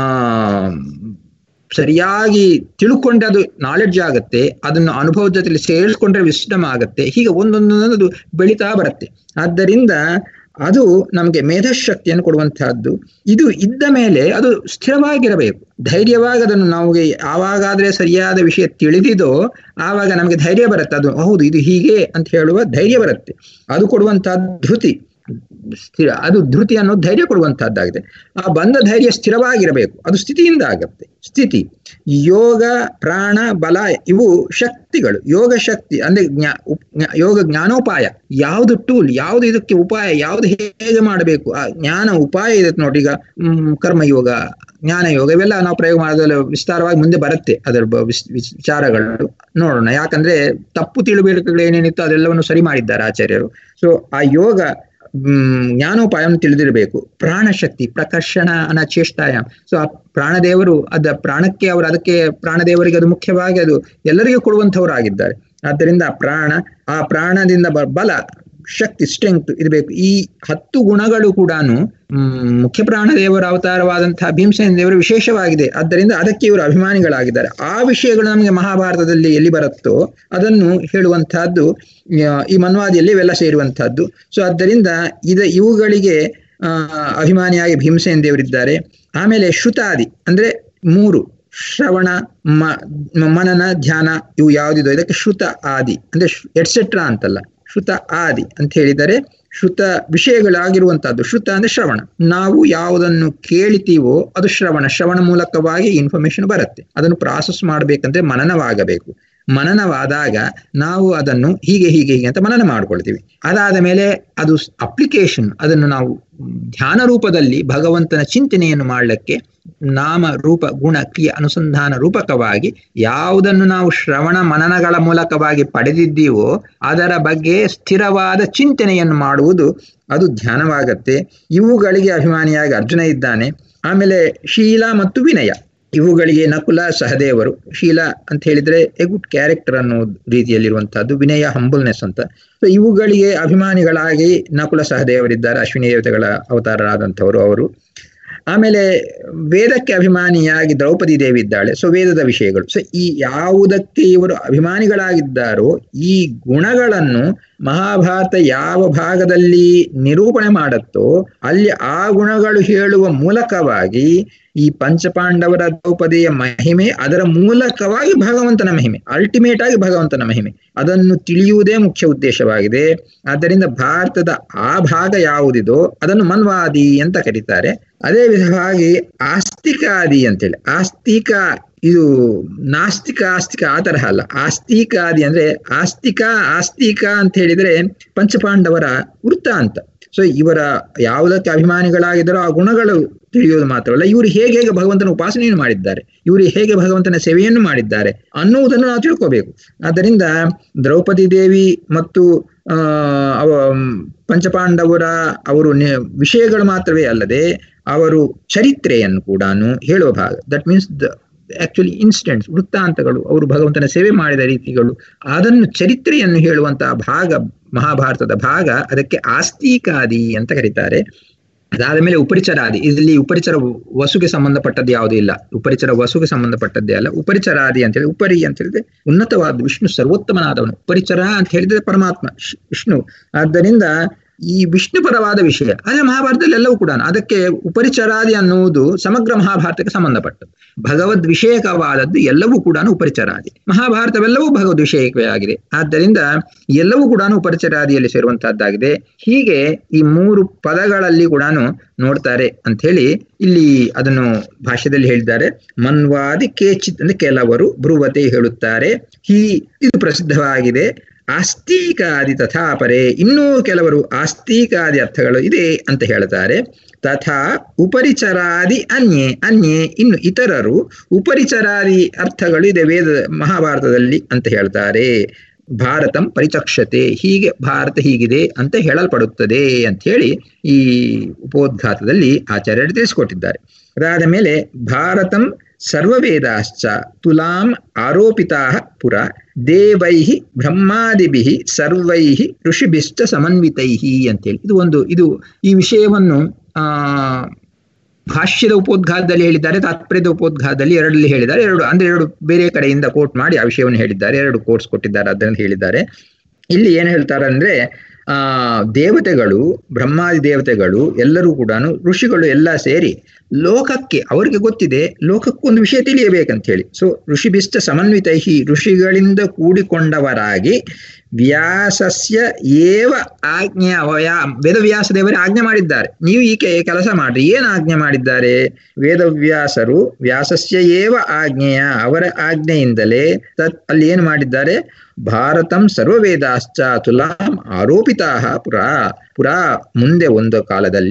ಸರಿಯಾಗಿ ತಿಳ್ಕೊಂಡ್ರೆ ಅದು ನಾಲೆಡ್ಜ್ ಆಗುತ್ತೆ ಅದನ್ನು ಅನುಭವದ ಜೊತೆಲಿ ಸೇರಿಸ್ಕೊಂಡ್ರೆ ವಿಸ್ಡಮ್ ಆಗುತ್ತೆ ಹೀಗೆ ಒಂದೊಂದೊಂದು ಬೆಳೀತಾ ಬರುತ್ತೆ ಆದ್ದರಿಂದ ಅದು ನಮಗೆ ಮೇಧಶಕ್ತಿಯನ್ನು ಕೊಡುವಂತಹದ್ದು ಇದು ಇದ್ದ ಮೇಲೆ ಅದು ಸ್ಥಿರವಾಗಿರಬೇಕು ಧೈರ್ಯವಾಗಿ ಅದನ್ನು ನಮಗೆ ಯಾವಾಗಾದ್ರೆ ಸರಿಯಾದ ವಿಷಯ ತಿಳಿದಿದೋ ಆವಾಗ ನಮಗೆ ಧೈರ್ಯ ಬರುತ್ತೆ ಅದು ಹೌದು ಇದು ಹೀಗೆ ಅಂತ ಹೇಳುವ ಧೈರ್ಯ ಬರುತ್ತೆ ಅದು ಕೊಡುವಂತಹದ್ದು ಧೃತಿ ಸ್ಥಿರ ಅದು ಧೃತಿ ಅನ್ನೋ ಧೈರ್ಯ ಕೊಡುವಂತಹದ್ದಾಗಿದೆ ಆ ಬಂದ ಧೈರ್ಯ ಸ್ಥಿರವಾಗಿರಬೇಕು ಅದು ಸ್ಥಿತಿಯಿಂದ ಆಗತ್ತೆ ಸ್ಥಿತಿ ಯೋಗ ಪ್ರಾಣ ಬಲ ಇವು ಶಕ್ತಿಗಳು ಯೋಗ ಶಕ್ತಿ ಅಂದ್ರೆ ಜ್ಞಾ ಯೋಗ ಜ್ಞಾನೋಪಾಯ ಯಾವುದು ಟೂಲ್ ಯಾವುದು ಇದಕ್ಕೆ ಉಪಾಯ ಯಾವುದು ಹೇಗೆ ಮಾಡಬೇಕು ಆ ಜ್ಞಾನ ಉಪಾಯ ಇದೆ ನೋಡಿ ಈಗ ಹ್ಮ್ ಕರ್ಮಯೋಗ ಜ್ಞಾನ ಯೋಗ ಇವೆಲ್ಲ ನಾವು ಪ್ರಯೋಗ ಮಾಡೋದ್ರಲ್ಲಿ ವಿಸ್ತಾರವಾಗಿ ಮುಂದೆ ಬರುತ್ತೆ ಅದರ ಬ- ವಿಸ್- ವಿಚಾರಗಳು ನೋಡೋಣ ಯಾಕಂದ್ರೆ ತಪ್ಪು ತಿಳುವಳಿಕೆಗಳು ಏನೇನಿತ್ತು ಅದೆಲ್ಲವನ್ನು ಸರಿ ಮಾಡಿದ್ದಾರೆ ಆಚಾರ್ಯರು ಸೊ ಆ ಯೋಗ ಹ್ಮ್, ಜ್ಞಾನೋಪಾಯವನ್ನು ತಿಳಿದಿರಬೇಕು ಪ್ರಾಣಶಕ್ತಿ ಪ್ರಕರ್ಷಣ ಅನ ಚೇಷ್ಟಾಯ ಸೊ ಆ ಪ್ರಾಣದೇವರು ಅದ ಪ್ರಾಣಕ್ಕೆ ಅವರು ಅದಕ್ಕೆ ಪ್ರಾಣದೇವರಿಗೆ ಅದು ಮುಖ್ಯವಾಗಿ ಅದು ಎಲ್ಲರಿಗೂ ಕೊಡುವಂಥವ್ರು ಆಗಿದ್ದಾರೆ ಆದ್ದರಿಂದ ಆ ಪ್ರಾಣ ಆ ಪ್ರಾಣದಿಂದ ಬ- ಬಲ ಶಕ್ತಿ ಸ್ಟ್ರೆಂಗ್ತ್ ಇರಬೇಕು ಈ ಹತ್ತು ಗುಣಗಳು ಕೂಡ ಮುಖ್ಯ ಪ್ರಾಣದೇವರ ಅವತಾರವಾದಂತಹ ಭೀಮಸೇನ ದೇವರು ವಿಶೇಷವಾಗಿದೆ ಆದ್ದರಿಂದ ಅದಕ್ಕೆ ಇವರು ಅಭಿಮಾನಿಗಳಾಗಿದ್ದಾರೆ ಆ ವಿಷಯಗಳು ನಮಗೆ ಮಹಾಭಾರತದಲ್ಲಿ ಎಲ್ಲಿ ಬರುತ್ತೋ ಅದನ್ನು ಹೇಳುವಂತಹದ್ದು ಆ, ಈ ಮನ್ವಾದಿಯಲ್ಲಿ ಇವೆಲ್ಲ ಸೇರುವಂತಹದ್ದು ಸೊ ಆದ್ದರಿಂದ ಇದ ಇವುಗಳಿಗೆ ಆ, ಅಭಿಮಾನಿಯಾಗಿ ಭೀಮಸೇನ ದೇವರಿದ್ದಾರೆ ಆಮೇಲೆ ಶ್ರುತಾದಿ ಅಂದ್ರೆ ಮೂರು ಶ್ರವಣ ಮ ಮನನ ಧ್ಯಾನ ಇವು ಯಾವುದಿದೋ ಇದಕ್ಕೆ ಶ್ರುತ ಆದಿ ಅಂದ್ರೆ ಎಟ್ಸೆಟ್ರಾ ಅಂತಲ್ಲ ಶ್ರುತ ಆದಿ ಅಂತ ಹೇಳಿದರೆ ಶ್ರುತ ವಿಷಯಗಳಾಗಿರುವಂತಹದ್ದು ಶ್ರುತ ಅಂದ್ರೆ ಶ್ರವಣ ನಾವು ಯಾವುದನ್ನು ಕೇಳಿತೀವೋ ಅದು ಶ್ರವಣ ಶ್ರವಣ ಮೂಲಕವಾಗಿ ಇನ್ಫಾರ್ಮೇಶನ್ ಬರುತ್ತೆ ಅದನ್ನು ಪ್ರಾಸೆಸ್ ಮಾಡಬೇಕಂದ್ರೆ ಮನನವಾಗಬೇಕು ಮನನವಾದಾಗ ನಾವು ಅದನ್ನು ಹೀಗೆ ಹೀಗೆ ಹೀಗೆ ಅಂತ ಮನನ ಮಾಡ್ಕೊಳ್ತೀವಿ ಅದಾದ ಮೇಲೆ ಅದು ಅಪ್ಲಿಕೇಶನ್ ಅದನ್ನು ನಾವು ಧ್ಯಾನ ರೂಪದಲ್ಲಿ ಭಗವಂತನ ಚಿಂತನೆಯನ್ನು ಮಾಡಲಿಕ್ಕೆ ನಾಮ ರೂಪ ಗುಣ ಕ್ರಿಯೆ ಅನುಸಂಧಾನ ರೂಪಕವಾಗಿ ಯಾವುದನ್ನು ನಾವು ಶ್ರವಣ ಮನನಗಳ ಮೂಲಕವಾಗಿ ಪಡೆದಿದ್ದೀವೋ ಅದರ ಬಗ್ಗೆ ಸ್ಥಿರವಾದ ಚಿಂತನೆಯನ್ನು ಮಾಡುವುದು ಅದು ಧ್ಯಾನವಾಗತ್ತೆ ಇವುಗಳಿಗೆ ಅಭಿಮಾನಿಯಾಗಿ ಅರ್ಜುನ ಇದ್ದಾನೆ ಆಮೇಲೆ ಶೀಲ ಮತ್ತು ವಿನಯ ಇವುಗಳಿಗೆ ನಕುಲ ಸಹದೇವರು ಶೀಲ ಅಂತ ಹೇಳಿದ್ರೆ ಎ ಗುಡ್ ಕ್ಯಾರೆಕ್ಟರ್ ಅನ್ನೋ ರೀತಿಯಲ್ಲಿರುವಂತಹದ್ದು ವಿನಯ ಹಂಬಲ್ನೆಸ್ ಅಂತ ಸೊ ಇವುಗಳಿಗೆ ಅಭಿಮಾನಿಗಳಾಗಿ ನಕುಲ ಸಹದೇವರಿದ್ದಾರೆ ಅಶ್ವಿನಿ ದೇವತೆಗಳ ಅವತಾರರಾದಂಥವರು ಅವರು ಆಮೇಲೆ ವೇದಕ್ಕೆ ಅಭಿಮಾನಿಯಾಗಿ ದ್ರೌಪದಿ ದೇವಿ ಇದ್ದಾಳೆ ಸೊ ವೇದದ ವಿಷಯಗಳು ಸೊ ಈ ಯಾವುದಕ್ಕೆ ಇವರು ಅಭಿಮಾನಿಗಳಾಗಿದ್ದಾರೋ ಈ ಗುಣಗಳನ್ನು ಮಹಾಭಾರತ ಯಾವ ಭಾಗದಲ್ಲಿ ನಿರೂಪಣೆ ಮಾಡುತ್ತೋ ಅಲ್ಲಿ ಆ ಗುಣಗಳು ಹೇಳುವ ಮೂಲಕವಾಗಿ ಈ ಪಂಚಪಾಂಡವರ ದ್ರೌಪದಿಯ ಮಹಿಮೆ ಅದರ ಮೂಲಕವಾಗಿ ಭಗವಂತನ ಮಹಿಮೆ ಅಲ್ಟಿಮೇಟ್ ಆಗಿ ಭಗವಂತನ ಮಹಿಮೆ ಅದನ್ನು ತಿಳಿಯುವುದೇ ಮುಖ್ಯ ಉದ್ದೇಶವಾಗಿದೆ ಆದ್ದರಿಂದ ಭಾರತದ ಆ ಭಾಗ ಯಾವುದಿದೋ ಅದನ್ನು ಮನ್ವಾದಿ ಅಂತ ಕರೀತಾರೆ ಅದೇ ವಿಧವಾಗಿ ಆಸ್ತಿಕಾದಿ ಅಂತೇಳಿ ಆಸ್ತಿಕ ಇದು ನಾಸ್ತಿಕ ಆಸ್ತಿಕ ಆ ತರಹ ಅಲ್ಲ ಆಸ್ತಿಕಾದಿ ಅಂದ್ರೆ ಆಸ್ತಿಕ ಆಸ್ತಿಕ ಅಂತ ಹೇಳಿದ್ರೆ ಪಂಚಪಾಂಡವರ ವೃತ್ತ ಅಂತ ಸೊ ಇವರ ಯಾವುದಕ್ಕೆ ಅಭಿಮಾನಿಗಳಾಗಿದ್ದಾರೋ ಆ ಗುಣಗಳು ತಿಳಿಯೋದು ಮಾತ್ರವಲ್ಲ ಇವರು ಹೇಗೆ ಹೇಗೆ ಭಗವಂತನ ಉಪಾಸನೆಯನ್ನು ಮಾಡಿದ್ದಾರೆ ಇವರು ಹೇಗೆ ಭಗವಂತನ ಸೇವೆಯನ್ನು ಮಾಡಿದ್ದಾರೆ ಅನ್ನುವುದನ್ನು ನಾವು ತಿಳ್ಕೋಬೇಕು ಆದ್ದರಿಂದ ದ್ರೌಪದಿ ದೇವಿ ಮತ್ತು ಆ ಅವ ಪಂಚಪಾಂಡವರ ಅವರು ವಿಷಯಗಳು ಮಾತ್ರವೇ ಅಲ್ಲದೆ ಅವರು ಚರಿತ್ರೆಯನ್ನು ಕೂಡ ಹೇಳುವ ಭಾಗ that means the actually instances ವೃತ್ತಾಂತಗಳು ಅವರು ಭಗವಂತನ ಸೇವೆ ಮಾಡಿದ ರೀತಿಗಳು ಅದನ್ನು ಚರಿತ್ರೆಯನ್ನು ಹೇಳುವಂತಹ ಭಾಗ ಮಹಾಭಾರತದ ಭಾಗ ಅದಕ್ಕೆ ಆಸ್ತಿಕಾದಿ ಅಂತ ಕರೀತಾರೆ ಅದಾದ ಮೇಲೆ ಉಪರಿಚರಾದಿ ಇಲ್ಲಿ ಉಪರಿಚರ ವಸುಗೆ ಸಂಬಂಧಪಟ್ಟದ್ದು ಯಾವುದೂ ಇಲ್ಲ ಉಪರಿಚರ ವಸುಗೆ ಸಂಬಂಧಪಟ್ಟದ್ದೇ ಅಲ್ಲ ಉಪರಿಚರಾದಿ ಅಂತ ಹೇಳಿ ಉಪರಿ ಅಂತ ಹೇಳಿದ್ರೆ ಉನ್ನತವಾದ ವಿಷ್ಣು ಸರ್ವೋತ್ತಮನಾದವನು ಉಪರಿಚರ ಅಂತ ಹೇಳಿದ್ರೆ ಪರಮಾತ್ಮ ವಿಷ್ಣು ಆದ್ದರಿಂದ ಈ ವಿಷ್ಣು ಪರವಾದ ವಿಷಯ ಅದೇ ಮಹಾಭಾರತದಲ್ಲಿ ಎಲ್ಲವೂ ಕೂಡ ಅದಕ್ಕೆ ಉಪರಿಚರಾದಿ ಅನ್ನುವುದು ಸಮಗ್ರ ಮಹಾಭಾರತಕ್ಕೆ ಸಂಬಂಧಪಟ್ಟದ್ದು ಭಗವದ್ ವಿಷಯಕವಾದದ್ದು ಎಲ್ಲವೂ ಕೂಡ ಉಪರಿಚರಾದಿ ಮಹಾಭಾರತವೆಲ್ಲವೂ ಭಗವದ್ ವಿಷಯವೇ ಆಗಿದೆ ಆದ್ದರಿಂದ ಎಲ್ಲವೂ ಕೂಡ ಉಪರಿಚರಾದಿಯಲ್ಲಿ ಸೇರುವಂತಹದ್ದಾಗಿದೆ ಹೀಗೆ ಈ ಮೂರು ಪದಗಳಲ್ಲಿ ಕೂಡ ನೋಡ್ತಾರೆ ಅಂತ ಹೇಳಿ ಇಲ್ಲಿ ಅದನ್ನು ಭಾಷ್ಯದಲ್ಲಿ ಹೇಳಿದ್ದಾರೆ ಮನ್ವಾದಿ ಕೇಚಿತ್ ಅಂದ್ರೆ ಕೆಲವರು ಭ್ರುವತೆ ಹೇಳುತ್ತಾರೆ ಹೀ ಇದು ಪ್ರಸಿದ್ಧವಾಗಿದೆ ಆಸ್ತಿಕಾದಿ ತಥಾಪರೆ ಇನ್ನೂ ಕೆಲವರು ಆಸ್ತಿಕಾದಿ ಅರ್ಥಗಳು ಇದೆ ಅಂತ ಹೇಳ್ತಾರೆ ತಥಾ ಉಪರಿಚರಾದಿ ಅನ್ಯೇ ಅನ್ಯೇ ಇನ್ನು ಇತರರು ಉಪರಿಚರಾದಿ ಅರ್ಥಗಳು ಇದೆ ವೇದ ಮಹಾಭಾರತದಲ್ಲಿ ಅಂತ ಹೇಳ್ತಾರೆ ಭಾರತಂ ಪರಿಚಕ್ಷತೆ ಹೀಗೆ ಭಾರತ ಹೀಗಿದೆ ಅಂತ ಹೇಳಲ್ಪಡುತ್ತದೆ ಅಂತ ಹೇಳಿ ಈ ಉಪೋದ್ಘಾತದಲ್ಲಿ ಆಚಾರ್ಯರು ತಿಳಿಸಿಕೊಟ್ಟಿದ್ದಾರೆ ಅದಾದ ಮೇಲೆ ಭಾರತಂ ಸರ್ವವೇದಾಶ್ಚ ತುಲಾಂ ಆರೋಪಿತಾ ಪುರ ದೇವೈ ಬ್ರಹ್ಮಾದಿಭಿ ಸರ್ವೈ ಋಷಿಭಿಷ್ಟ ಸಮನ್ವಿತೈ ಅಂತೇಳಿ ಇದು ಒಂದು ಇದು ಈ ವಿಷಯವನ್ನು ಆ ಭಾಷ್ಯದ ಉಪೋದ್ಘಾತದಲ್ಲಿ ಹೇಳಿದ್ದಾರೆ ತಾತ್ಪರ್ಯದ ಉಪೋದ್ಘಾತದಲ್ಲಿ ಎರಡಲ್ಲಿ ಹೇಳಿದ್ದಾರೆ ಎರಡು ಅಂದ್ರೆ ಎರಡು ಬೇರೆ ಕಡೆಯಿಂದ ಕೋಟ್ ಮಾಡಿ ಆ ವಿಷಯವನ್ನು ಹೇಳಿದ್ದಾರೆ ಎರಡು ಕೋರ್ಸ್ ಕೊಟ್ಟಿದ್ದಾರೆ ಅದನ್ನು ಹೇಳಿದ್ದಾರೆ ಇಲ್ಲಿ ಏನು ಹೇಳ್ತಾರೆ ಅಂದ್ರೆ ಆ ದೇವತೆಗಳು ಬ್ರಹ್ಮಾದಿ ದೇವತೆಗಳು ಎಲ್ಲರೂ ಕೂಡ ಋಷಿಗಳು ಎಲ್ಲ ಸೇರಿ ಲೋಕಕ್ಕೆ ಅವರಿಗೆ ಗೊತ್ತಿದೆ ಲೋಕಕ್ಕೊಂದು ವಿಷಯ ತಿಳಿಯಬೇಕಂತ ಹೇಳಿ ಸೊ ಋಷಿಭಿಷ್ಟ ಸಮನ್ವಿತೈಹಿ ಋಷಿಗಳಿಂದ ಕೂಡಿಕೊಂಡವರಾಗಿ ವ್ಯಾಸಸ್ಯ ಏವ ಆಜ್ಞೆ ಅವಯಾ ವೇದವ್ಯಾಸ ದೇವರೇ ಆಜ್ಞೆ ಮಾಡಿದ್ದಾರೆ ನೀವು ಈಕೆ ಕೆಲಸ ಮಾಡ್ರಿ ಏನು ಆಜ್ಞೆ ಮಾಡಿದ್ದಾರೆ ವೇದವ್ಯಾಸರು ವ್ಯಾಸಸ್ಯ ಏವ ಆಜ್ಞೆಯ ಅವರ ಆಜ್ಞೆಯಿಂದಲೇ ತತ್ ಅಲ್ಲಿ ಏನು ಮಾಡಿದ್ದಾರೆ ಭಾರತಂ ಸರ್ವವೇದಾಶ್ಚ ತುಲಾಂ ಆರೋಪಿತಾ ಪುರಾ ಪುರಾ ಮುಂದೆ ಒಂದು ಕಾಲದಲ್ಲಿ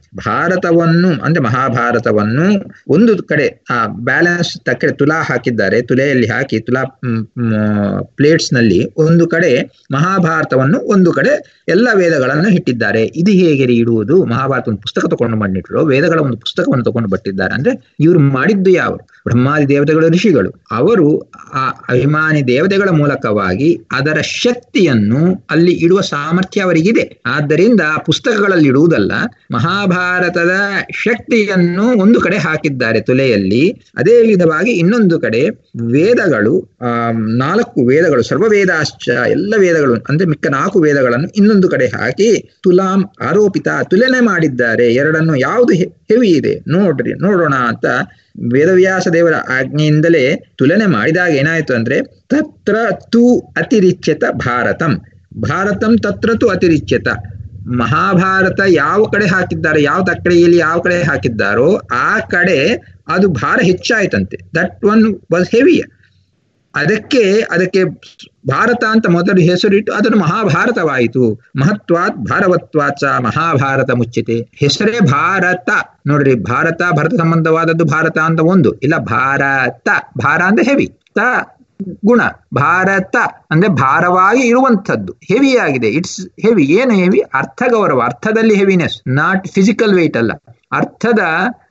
ಭಾರತವನ್ನು ಅಂದ್ರೆ ಮಹಾಭಾರತವನ್ನು ಒಂದು ಕಡೆ ಆ ಬ್ಯಾಲೆನ್ಸ್ ತಕ್ಕಡೆ ತುಲಾ ಹಾಕಿದ್ದಾರೆ ತುಲೆಯಲ್ಲಿ ಹಾಕಿ ತುಲಾ ಪ್ಲೇಟ್ಸ್ ನಲ್ಲಿ ಒಂದು ಕಡೆ ಮಹಾಭಾರತವನ್ನು ಒಂದು ಕಡೆ ಎಲ್ಲ ವೇದಗಳನ್ನು ಇಟ್ಟಿದ್ದಾರೆ ಇದು ಹೇಗೆ ರೀ ಇಡುವುದು ಮಹಾಭಾರತ ಒಂದು ಪುಸ್ತಕ ತಗೊಂಡು ಬಂದಿಟ್ರು ವೇದಗಳ ಒಂದು ಪುಸ್ತಕವನ್ನು ತಗೊಂಡು ಬಟ್ಟಿದ್ದಾರೆ ಅಂದ್ರೆ ಇವರು ಮಾಡಿದ್ದು ಯಾವ ಬ್ರಹ್ಮಾದಿ ದೇವತೆಗಳು ಋಷಿಗಳು ಅವರು ಆ ಅಭಿಮಾನಿ ದೇವತೆಗಳ ಮೂಲಕವಾಗಿ ಅದರ ಶಕ್ತಿಯನ್ನು ಅಲ್ಲಿ ಇಡುವ ಸಾಮರ್ಥ್ಯ ಅವರಿಗಿದೆ ಆದ್ದರಿಂದ ಪುಸ್ತಕಗಳಲ್ಲಿ ಇಡುವುದಲ್ಲ ಮಹಾಭಾರತದ ಶಕ್ತಿಯನ್ನು ಒಂದು ಕಡೆ ಹಾಕಿದ್ದಾರೆ ತುಲೆಯಲ್ಲಿ ಅದೇ ವಿಧವಾಗಿ ಇನ್ನೊಂದು ಕಡೆ ವೇದಗಳು ಆ ನಾಲ್ಕು ವೇದಗಳು ಸರ್ವವೇದಾಶ್ಚ ಎಲ್ಲ ವೇದಗಳು ಅಂದ್ರೆ ಮಿಕ್ಕ ನಾಲ್ಕು ವೇದಗಳನ್ನು ಇನ್ನೊಂದು ಕಡೆ ಹಾಕಿ ತುಲಾಂ ಆರೋಪಿತ ತುಲನೆ ಮಾಡಿದ್ದಾರೆ ಎರಡನ್ನು ಯಾವುದು ಹೆವಿ ಇದೆ ನೋಡ್ರಿ ನೋಡೋಣ ಅಂತ ವೇದವ್ಯಾಸ ದೇವರ ಆಜ್ಞೆಯಿಂದಲೇ ತುಲನೆ ಮಾಡಿದಾಗ ಏನಾಯ್ತು ಅಂದ್ರೆ ತತ್ರ ತು ಅತಿರಿಚ್ಯತ ಭಾರತಂ ಭಾರತಂ ತತ್ರ ತು ಅತಿರಿಚ್ಯತ ಮಹಾಭಾರತ ಯಾವ ಕಡೆ ಹಾಕಿದ್ದಾರೆ ಯಾವ ತಕ್ಕಡೆಯಲ್ಲಿ ಯಾವ ಕಡೆ ಹಾಕಿದ್ದಾರೋ ಆ ಕಡೆ ಅದು ಭಾರ ಹೆಚ್ಚಾಯ್ತಂತೆ ದಟ್ ಒನ್ ವಾಸ್ ಹೆವಿಯ ಅದಕ್ಕೆ ಅದಕ್ಕೆ ಭಾರತ ಅಂತ ಮೊದಲು ಹೆಸರಿಟ್ಟು ಅದನ್ನು ಮಹಾಭಾರತವಾಯಿತು ಮಹತ್ವಾತ್ ಭಾರವತ್ವಾಚ ಮಹಾಭಾರತ ಮುಚ್ಚಿತೆ ಹೆಸರೇ ಭಾರತ ನೋಡ್ರಿ ಭಾರತ ಭರತ ಸಂಬಂಧವಾದದ್ದು ಭಾರತ ಅಂತ ಒಂದು ಇಲ್ಲ ಭಾರತ ಭಾರ ಅಂದ್ರೆ ಹೆವಿ ತ ಗುಣ ಭಾರತ ಅಂದ್ರೆ ಭಾರವಾಗಿ ಇರುವಂಥದ್ದು ಹೆವಿ ಆಗಿದೆ ಇಟ್ಸ್ ಹೆವಿ ಏನು ಹೆವಿ ಅರ್ಥ ಗೌರವ ಅರ್ಥದಲ್ಲಿ ಹೆವಿನೆಸ್ ನಾಟ್ ಫಿಸಿಕಲ್ ವೆಯ್ಟ್ ಅಲ್ಲ ಅರ್ಥದ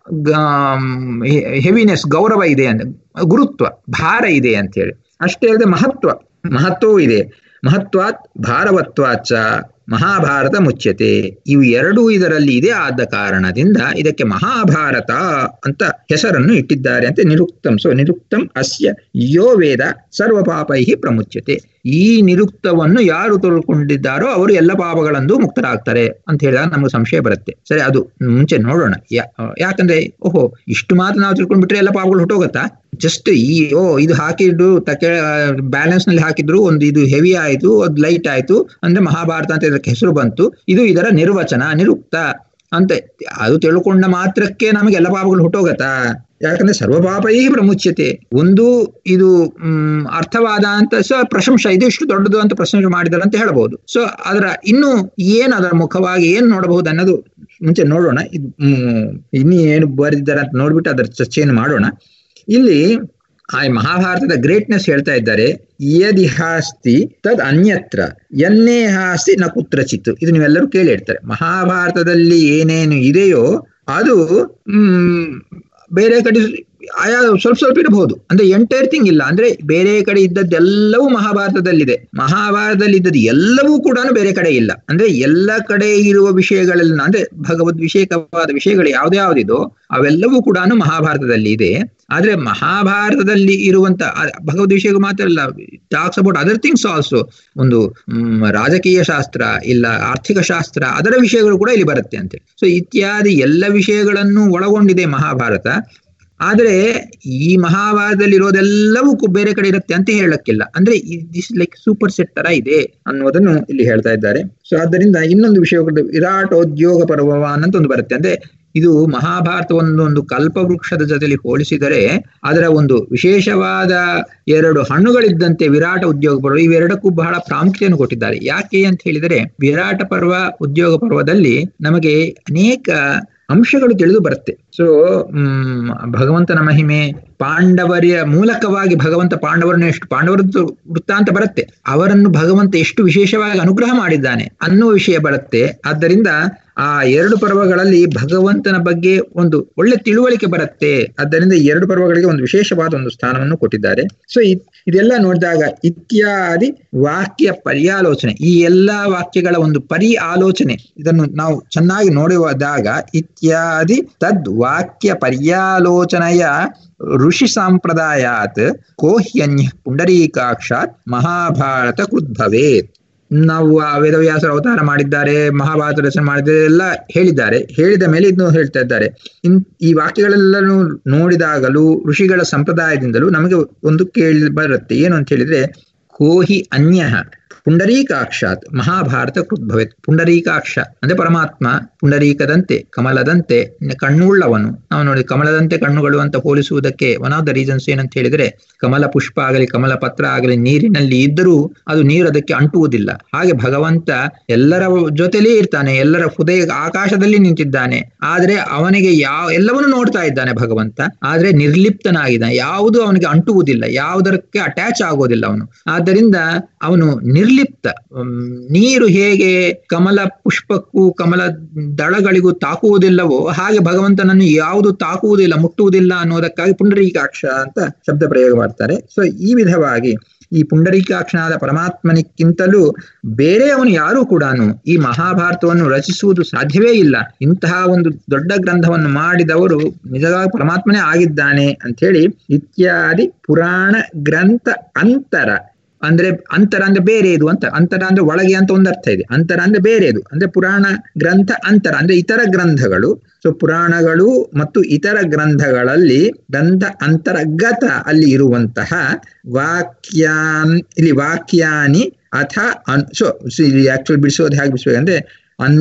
ಹೆವಿನೆಸ್ ಗೌರವ ಇದೆ ಅಂತ ಗುರುತ್ವ ಭಾರ ಇದೆ ಅಂತ ಹೇಳಿ ಅಷ್ಟೇ ಅಲ್ಲದೆ ಮಹತ್ವ ಮಹತ್ವವೂ ಇದೆ ಮಹತ್ವಾತ್ ಭಾರವತ್ವಾಚ ಮಹಾಭಾರತ ಮುಚ್ಯತೆ ಇವು ಎರಡೂ ಇದರಲ್ಲಿ ಇದೆ ಆದ ಕಾರಣದಿಂದ ಇದಕ್ಕೆ ಮಹಾಭಾರತ ಅಂತ ಹೆಸರನ್ನು ಇಟ್ಟಿದ್ದಾರೆ ಅಂತ ನಿರುಕ್ತಂ ಸೊ ನಿರುಕ್ತಂ ಅಸ್ಯ ಯೋ ವೇದ ಸರ್ವ ಪಾಪೈ ಪ್ರಮುಚ್ಯತೆ ಈ ನಿರುಕ್ತವನ್ನು ಯಾರು ತೊಳ್ಕೊಂಡಿದ್ದಾರೋ ಅವರು ಎಲ್ಲ ಪಾಪಗಳಂದು ಮುಕ್ತರಾಗ್ತಾರೆ ಅಂತ ಹೇಳಿದಾಗ ನಮ್ಗೆ ಸಂಶಯ ಬರುತ್ತೆ ಸರಿ ಅದು ಮುಂಚೆ ನೋಡೋಣ ಯಾಕಂದ್ರೆ ಓಹೋ ಇಷ್ಟು ಮಾತ್ರ ನಾವು ತಿಳ್ಕೊಂಡ್ಬಿಟ್ರೆ ಎಲ್ಲ ಪಾಪಗಳು ಹೊಟ್ಟೋಗತ್ತಾ ಜಸ್ಟ್ ಈ ಓ ಇದು ಹಾಕಿದ್ದು ತಕ್ಕೆ ಬ್ಯಾಲೆನ್ಸ್ ನಲ್ಲಿ ಹಾಕಿದ್ರು ಒಂದು ಇದು ಹೆವಿ ಆಯ್ತು ಅದು ಲೈಟ್ ಆಯ್ತು ಅಂದ್ರೆ ಮಹಾಭಾರತ ಅಂತ ಇದಕ್ಕೆ ಹೆಸರು ಬಂತು ಇದು ಇದರ ನಿರ್ವಚನ ನಿರುಕ್ತ ಅಂತ ಅದು ತಿಳ್ಕೊಂಡ ಮಾತ್ರಕ್ಕೆ ನಮಗೆ ಎಲ್ಲ ಪಾಪಗಳು ಹುಟ್ಟೋಗತ್ತಾ ಯಾಕಂದ್ರೆ ಸರ್ವಪಾಪೈ ಪ್ರಮುಚ್ಯತೆ ಒಂದು ಇದು ಹ್ಮ್ ಅರ್ಥವಾದ ಅಂತ ಸೊ ಪ್ರಶಂಸೆ ಇದು ಇಷ್ಟು ದೊಡ್ಡದು ಅಂತ ಪ್ರಶಂಸೆ ಮಾಡಿದಾರೆ ಅಂತ ಹೇಳಬಹುದು ಸೊ ಅದರ ಇನ್ನು ಏನು ಅದರ ಮುಖವಾಗಿ ಏನ್ ನೋಡಬಹುದು ಅನ್ನೋದು ಮುಂಚೆ ನೋಡೋಣ ಇದು ಹ್ಮ್ ಇನ್ನು ಏನು ಬರೆದಿದ್ದಾರೆ ಅಂತ ನೋಡ್ಬಿಟ್ಟು ಅದರ ಚರ್ಚೆಯನ್ನು ಮಾಡೋಣ ಇಲ್ಲಿ ಆ ಮಹಾಭಾರತದ ಗ್ರೇಟ್ನೆಸ್ ಹೇಳ್ತಾ ಇದ್ದಾರೆ ಯದಿಹಾಸ್ತಿ ತದ್ ಅನ್ಯತ್ರ ಎನ್ನೇ ಹಾಸ್ತಿ ನ ಕುತ್ರಚಿತ್ತು ಇದು ನೀವೆಲ್ಲರೂ ಕೇಳಿ ಇರ್ತಾರೆ ಮಹಾಭಾರತದಲ್ಲಿ ಏನೇನು ಇದೆಯೋ ಅದು ಹ್ಮ್ ಬೇರೆ ಕಡೆ ಆಯಾ ಸ್ವಲ್ಪ ಸ್ವಲ್ಪ ಇರಬಹುದು ಅಂದ್ರೆ ಎಂಟೈರ್ ಥಿಂಗ್ ಇಲ್ಲ ಅಂದ್ರೆ ಬೇರೆ ಕಡೆ ಇದ್ದದ್ದೆಲ್ಲವೂ ಮಹಾಭಾರತದಲ್ಲಿದೆ ಮಹಾಭಾರತದಲ್ಲಿ ಇದ್ದದ್ದು ಎಲ್ಲವೂ ಕೂಡ ಬೇರೆ ಕಡೆ ಇಲ್ಲ ಅಂದ್ರೆ ಎಲ್ಲ ಕಡೆ ಇರುವ ವಿಷಯಗಳೆಲ್ಲ ಅಂದ್ರೆ ಭಗವದ್ ವಿಷಯಕವಾದ ವಿಷಯಗಳು ಯಾವ್ದು ಯಾವ್ದಿದೋ ಅವೆಲ್ಲವೂ ಕೂಡ ಮಹಾಭಾರತದಲ್ಲಿ ಇದೆ ಆದ್ರೆ ಮಹಾಭಾರತದಲ್ಲಿ ಇರುವಂತ ಭಗವದ್ ವಿಷಯ ಮಾತ್ರ ಅಲ್ಲ talks about other things also ಒಂದು ರಾಜಕೀಯ ಶಾಸ್ತ್ರ ಇಲ್ಲ ಆರ್ಥಿಕ ಶಾಸ್ತ್ರ ಅದರ ವಿಷಯಗಳು ಕೂಡ ಇಲ್ಲಿ ಬರುತ್ತೆ ಅಂತೆ ಸೊ ಇತ್ಯಾದಿ ಎಲ್ಲ ವಿಷಯಗಳನ್ನು ಒಳಗೊಂಡಿದೆ ಮಹಾಭಾರತ ಆದ್ರೆ ಈ ಮಹಾಭಾರತದಲ್ಲಿ ಇರೋದೆಲ್ಲವೂ ಬೇರೆ ಕಡೆ ಇರುತ್ತೆ ಅಂತ ಹೇಳಕ್ಕಿಲ್ಲ ಅಂದ್ರೆ ದಿಸ್ ಲೈಕ್ ಸೂಪರ್ ಸೆಟ್ ತರ ಇದೆ ಅನ್ನೋದನ್ನು ಇಲ್ಲಿ ಹೇಳ್ತಾ ಇದ್ದಾರೆ ಸೊ ಆದ್ದರಿಂದ ಇನ್ನೊಂದು ವಿಷಯ ವಿರಾಟೋದ್ಯೋಗ ಪರ್ವವಾನ್ ಅಂತ ಒಂದು ಬರುತ್ತೆ ಅಂದ್ರೆ ಇದು ಮಹಾಭಾರತ ಒಂದು ಒಂದು ಕಲ್ಪವೃಕ್ಷದ ಜೊತೆಲಿ ಹೋಲಿಸಿದರೆ ಅದರ ಒಂದು ವಿಶೇಷವಾದ ಎರಡು ಹಣ್ಣುಗಳಿದ್ದಂತೆ ವಿರಾಟ ಉದ್ಯೋಗ ಪರ್ವ ಇವೆರಡಕ್ಕೂ ಬಹಳ ಪ್ರಾಮುಖ್ಯತೆಯನ್ನು ಕೊಟ್ಟಿದ್ದಾರೆ ಯಾಕೆ ಅಂತ ಹೇಳಿದರೆ ವಿರಾಟ ಪರ್ವ ಉದ್ಯೋಗ ಪರ್ವದಲ್ಲಿ ನಮಗೆ ಅನೇಕ ಅಂಶಗಳು ತಿಳಿದು ಬರುತ್ತೆ ಸೊ ಹ್ಮ್ ಭಗವಂತನ ಮಹಿಮೆ ಪಾಂಡವರಿಯ ಮೂಲಕವಾಗಿ ಭಗವಂತ ಪಾಂಡವರನ್ನು ಎಷ್ಟು ಪಾಂಡವರದ್ದು ವೃತ್ತಾಂತ ಬರುತ್ತೆ ಅವರನ್ನು ಭಗವಂತ ಎಷ್ಟು ವಿಶೇಷವಾಗಿ ಅನುಗ್ರಹ ಮಾಡಿದ್ದಾನೆ ಅನ್ನುವ ವಿಷಯ ಬರುತ್ತೆ ಆದ್ದರಿಂದ ಆ ಎರಡು ಪರ್ವಗಳಲ್ಲಿ ಭಗವಂತನ ಬಗ್ಗೆ ಒಂದು ಒಳ್ಳೆ ತಿಳುವಳಿಕೆ ಬರುತ್ತೆ ಆದ್ದರಿಂದ ಈ ಎರಡು ಪರ್ವಗಳಿಗೆ ಒಂದು ವಿಶೇಷವಾದ ಒಂದು ಸ್ಥಾನವನ್ನು ಕೊಟ್ಟಿದ್ದಾರೆ ಸೊ ಇದೆಲ್ಲ ನೋಡಿದಾಗ ಇತ್ಯಾದಿ ವಾಕ್ಯ ಪರ್ಯಾಲೋಚನೆ ಈ ಎಲ್ಲಾ ವಾಕ್ಯಗಳ ಒಂದು ಪರಿ ಆಲೋಚನೆ ಇದನ್ನು ನಾವು ಚೆನ್ನಾಗಿ ನೋಡುವುದಾಗ ಇತ್ಯಾದಿ ತದ್ ವಾಕ್ಯ ಪರ್ಯಾಲೋಚನೆಯ ಋಷಿ ಸಂಪ್ರದಾಯಾತ್ ಕೋಹ್ಯನ್ಯ ಪುಂಡರೀಕಾಕ್ಷಾತ್ ಮಹಾಭಾರತ ಕೃದ್ಭವೇತ್ ನಾವು ಆ ವೇದವ್ಯಾಸರ ಅವತಾರ ಮಾಡಿದ್ದಾರೆ ಮಹಾಭಾರತ ರಚನೆ ಮಾಡಿದ್ದಾರೆ ಎಲ್ಲ ಹೇಳಿದ್ದಾರೆ ಹೇಳಿದ ಮೇಲೆ ಇದನ್ನು ಹೇಳ್ತಾ ಇದ್ದಾರೆ ಇನ್ ಈ ವಾಕ್ಯಗಳೆಲ್ಲನೂ ನೋಡಿದಾಗಲೂ ಋಷಿಗಳ ಸಂಪ್ರದಾಯದಿಂದಲೂ ನಮಗೆ ಒಂದು ಕೇಳಿ ಬರುತ್ತೆ ಏನು ಅಂತ ಹೇಳಿದ್ರೆ ಕೋಹಿ ಅನ್ಯ ಪುಂಡರೀಕಾಕ್ಷಾತ್ ಮಹಾಭಾರತ ಕೃದ್ಭವೇತ್ ಪುಂಡರೀಕಾಕ್ಷ ಅಂದ್ರೆ ಪರಮಾತ್ಮ ಪುಂಡರೀಕದಂತೆ ಕಮಲದಂತೆ ಕಣ್ಣುಳ್ಳವನು ನಾವು ನೋಡಿ ಕಮಲದಂತೆ ಕಣ್ಣುಗಳು ಅಂತ ಹೋಲಿಸುವುದಕ್ಕೆ ಒನ್ ಆಫ್ ದ ರೀಸನ್ಸ್ ಏನಂತ ಹೇಳಿದ್ರೆ ಕಮಲ ಪುಷ್ಪ ಆಗಲಿ ಕಮಲ ಪತ್ರ ಆಗಲಿ ನೀರಿನಲ್ಲಿ ಇದ್ದರೂ ಅದು ನೀರು ಅದಕ್ಕೆ ಅಂಟುವುದಿಲ್ಲ ಹಾಗೆ ಭಗವಂತ ಎಲ್ಲರ ಜೊತೆಲೇ ಇರ್ತಾನೆ ಎಲ್ಲರ ಹೃದಯ ಆಕಾಶದಲ್ಲಿ ನಿಂತಿದ್ದಾನೆ ಆದ್ರೆ ಅವನಿಗೆ ಯಾವ ಎಲ್ಲವನ್ನೂ ನೋಡ್ತಾ ಇದ್ದಾನೆ ಭಗವಂತ ಆದ್ರೆ ನಿರ್ಲಿಪ್ತನಾಗಿದ್ದಾನೆ ಯಾವುದು ಅವನಿಗೆ ಅಂಟುವುದಿಲ್ಲ ಯಾವುದಕ್ಕೆ ಅಟ್ಯಾಚ್ ಆಗೋದಿಲ್ಲ ಅವನು ಆದ್ದರಿಂದ ಅವನು ನಿರ್ಲಿಪ್ತ ನೀರು ಹೇಗೆ ಕಮಲ ಪುಷ್ಪಕ್ಕೂ ಕಮಲ ದಳಗಳಿಗೂ ತಾಕುವುದಿಲ್ಲವೋ ಹಾಗೆ ಭಗವಂತನನ್ನು ಯಾವುದು ತಾಕುವುದಿಲ್ಲ ಮುಟ್ಟುವುದಿಲ್ಲ ಅನ್ನೋದಕ್ಕಾಗಿ ಪುಂಡರೀಕಾಕ್ಷ ಅಂತ ಶಬ್ದ ಪ್ರಯೋಗ ಮಾಡ್ತಾರೆ ಸೊ ಈ ವಿಧವಾಗಿ ಈ ಪುಂಡರೀಕಾಕ್ಷನಾದ ಪರಮಾತ್ಮನಿಕ್ಕಿಂತಲೂ ಬೇರೆಯವನು ಯಾರೂ ಕೂಡ ಈ ಮಹಾಭಾರತವನ್ನು ರಚಿಸುವುದು ಸಾಧ್ಯವೇ ಇಲ್ಲ ಇಂತಹ ಒಂದು ದೊಡ್ಡ ಗ್ರಂಥವನ್ನು ಮಾಡಿದವರು ನಿಜವಾಗಿ ಪರಮಾತ್ಮನೇ ಆಗಿದ್ದಾನೆ ಅಂತ ಹೇಳಿ ಇತ್ಯಾದಿ ಪುರಾಣ ಗ್ರಂಥ ಅಂತರ ಅಂದ್ರೆ ಅಂತರ ಅಂದ್ರೆ ಬೇರೆ ಇದು ಅಂತ ಅಂತರ ಅಂದ್ರೆ ಒಳಗೆ ಅಂತ ಒಂದು ಅರ್ಥ ಇದೆ ಅಂತರ ಅಂದ್ರೆ ಬೇರೆದು ಅಂದ್ರೆ ಪುರಾಣ ಗ್ರಂಥ ಅಂತರ ಅಂದ್ರೆ ಇತರ ಗ್ರಂಥಗಳು ಸೊ ಪುರಾಣಗಳು ಮತ್ತು ಇತರ ಗ್ರಂಥಗಳಲ್ಲಿ ಗ್ರಂಥ ಅಂತರ್ಗತ ಅಲ್ಲಿ ಇರುವಂತಹ ವಾಕ್ಯಾನ್ ಇಲ್ಲಿ ವಾಕ್ಯಾನಿ ಅಥ ಅನ್ ಸೊ ಇಲ್ಲಿ ಆಕ್ಚುಲಿ ಬಿಡಿಸೋದು ಹೇಗೆ ಬಿಡಿಸ್ಬೇಕು ಅಂದ್ರೆ ಅನ್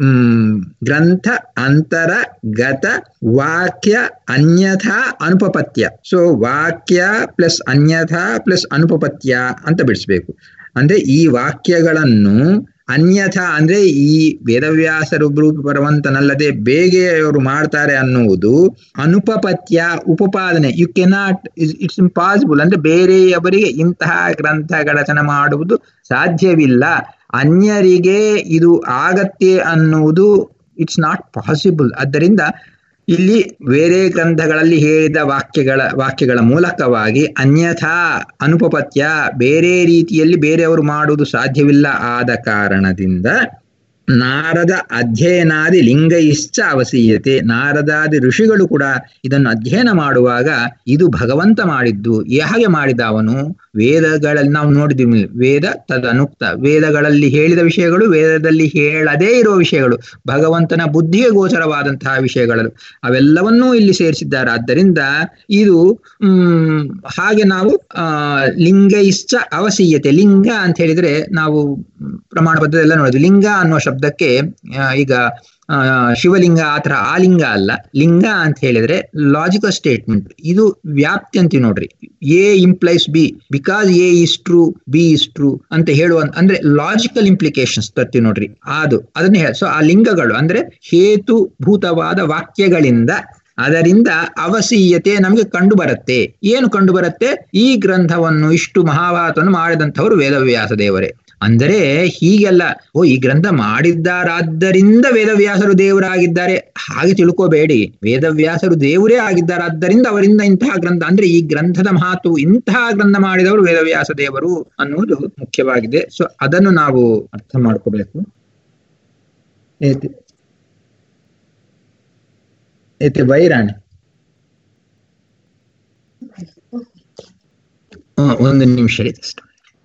ಗ್ರಂಥ ಅಂತರಗತ ವಾಕ್ಯ ಅನ್ಯಥಾ ಅನುಪಪತ್ಯ ಸೊ ವಾಕ್ಯ ಪ್ಲಸ್ ಅನ್ಯಥಾ ಪ್ಲಸ್ ಅನುಪಪತ್ಯ ಅಂತ ಬಿಡಿಸ್ಬೇಕು ಅಂದ್ರೆ ಈ ವಾಕ್ಯಗಳನ್ನು ಅನ್ಯಥಾ ಅಂದ್ರೆ ಈ ವೇದವ್ಯಾಸರು ರೂಪ ಬರುವಂತನಲ್ಲದೆ ಬೇಗೆಯವರು ಮಾಡ್ತಾರೆ ಅನ್ನುವುದು ಅನುಪಪತ್ಯ ಉಪಪಾದನೆ ಯು ಕೆನಾಟ್ ಇಟ್ಸ್ ಇಂಪಾಸಿಬಲ್ ಅಂದ್ರೆ ಬೇರೆಯವರಿಗೆ ಇಂತಹ ಗ್ರಂಥಗಳ ರಚನೆ ಮಾಡುವುದು ಸಾಧ್ಯವಿಲ್ಲ ಅನ್ಯರಿಗೆ ಇದು ಆಗತ್ತೆ ಅನ್ನುವುದು ಇಟ್ಸ್ ನಾಟ್ ಪಾಸಿಬಲ್ ಆದ್ದರಿಂದ ಇಲ್ಲಿ ಬೇರೆ ಗ್ರಂಥಗಳಲ್ಲಿ ಹೇಳಿದ ವಾಕ್ಯಗಳ ವಾಕ್ಯಗಳ ಮೂಲಕವಾಗಿ ಅನ್ಯಥಾ ಅನುಪಪತ್ಯ ಬೇರೆ ರೀತಿಯಲ್ಲಿ ಬೇರೆಯವರು ಮಾಡುವುದು ಸಾಧ್ಯವಿಲ್ಲ ಆದ ಕಾರಣದಿಂದ ನಾರದ ಅಧ್ಯಯನಾದಿ ಲಿಂಗಯಿಶ್ಚ ಅವಸೀಯತೆ ನಾರದಾದಿ ಋಷಿಗಳು ಕೂಡ ಇದನ್ನು ಅಧ್ಯಯನ ಮಾಡುವಾಗ ಇದು ಭಗವಂತ ಮಾಡಿದ್ದು ಹೇಗೆ ಮಾಡಿದ ಅವನು ವೇದಗಳಲ್ಲಿ ನಾವು ನೋಡಿದ್ದೀವಿ ವೇದ ತದನುಕ್ತ ವೇದಗಳಲ್ಲಿ ಹೇಳಿದ ವಿಷಯಗಳು ವೇದದಲ್ಲಿ ಹೇಳದೇ ಇರುವ ವಿಷಯಗಳು ಭಗವಂತನ ಬುದ್ಧಿಗೆ ಗೋಚರವಾದಂತಹ ವಿಷಯಗಳು ಅವೆಲ್ಲವನ್ನೂ ಇಲ್ಲಿ ಸೇರಿಸಿದ್ದಾರೆ ಆದ್ದರಿಂದ ಇದು ಹ್ಮ್ ಹಾಗೆ ನಾವು ಆ ಲಿಂಗೈಶ್ಚ ಅವಸೀಯತೆ ಲಿಂಗ ಅಂತ ಹೇಳಿದ್ರೆ ನಾವು ಪ್ರಮಾಣ ಪತ್ರದೆಲ್ಲ ನೋಡಿದ್ವಿ ಲಿಂಗ ಅನ್ನುವ ಶಬ್ದಕ್ಕೆ ಈಗ ಶಿವಲಿಂಗ ಆತರ ಆ ಲಿಂಗ ಅಲ್ಲ ಲಿಂಗ ಅಂತ ಹೇಳಿದ್ರೆ ಲಾಜಿಕಲ್ ಸ್ಟೇಟ್ಮೆಂಟ್ ಇದು ವ್ಯಾಪ್ತಿ ಅಂತೀವಿ ನೋಡ್ರಿ A implies B because A is true B is true ಅಂತ ಹೇಳುವ ಅಂದ್ರೆ ಲಾಜಿಕಲ್ ಇಂಪ್ಲಿಕೇಶನ್ಸ್ ತರ್ತೀವಿ ನೋಡ್ರಿ ಅದು ಅದನ್ನೇ ಸೊ ಆ ಲಿಂಗಗಳು ಅಂದ್ರೆ ಹೇತುಭೂತವಾದ ವಾಕ್ಯಗಳಿಂದ ಅದರಿಂದ ಅವಸೀಯತೆ ನಮಗೆ ಕಂಡು ಬರುತ್ತೆ ಏನು ಕಂಡು ಬರುತ್ತೆ ಈ ಗ್ರಂಥವನ್ನು ಇಷ್ಟು ಮಹಾಭಾರತವನ್ನು ಮಾಡಿದಂಥವರು ವೇದವ್ಯಾಸ ದೇವರೇ ಅಂದರೆ ಹೀಗೆಲ್ಲ ಓ ಈ ಗ್ರಂಥ ಮಾಡಿದ್ದಾರಾದ್ದರಿಂದ ವೇದವ್ಯಾಸರು ದೇವರಾಗಿದ್ದಾರೆ ಹಾಗೆ ತಿಳ್ಕೋಬೇಡಿ ವೇದವ್ಯಾಸರು ದೇವರೇ ಆಗಿದ್ದಾರಾದ್ದರಿಂದ ಅವರಿಂದ ಇಂತಹ ಗ್ರಂಥ ಅಂದ್ರೆ ಈ ಗ್ರಂಥದ ಮಾತು ಇಂತಹ ಗ್ರಂಥ ಮಾಡಿದವರು ವೇದವ್ಯಾಸ ದೇವರು ಅನ್ನುವುದು ಮುಖ್ಯವಾಗಿದೆ ಸೊ ಅದನ್ನು ನಾವು ಅರ್ಥ ಮಾಡ್ಕೋಬೇಕು ಏತೆ ಬೈರಾಣಿ ಒಂದು ನಿಮಿಷ ಅಷ್ಟು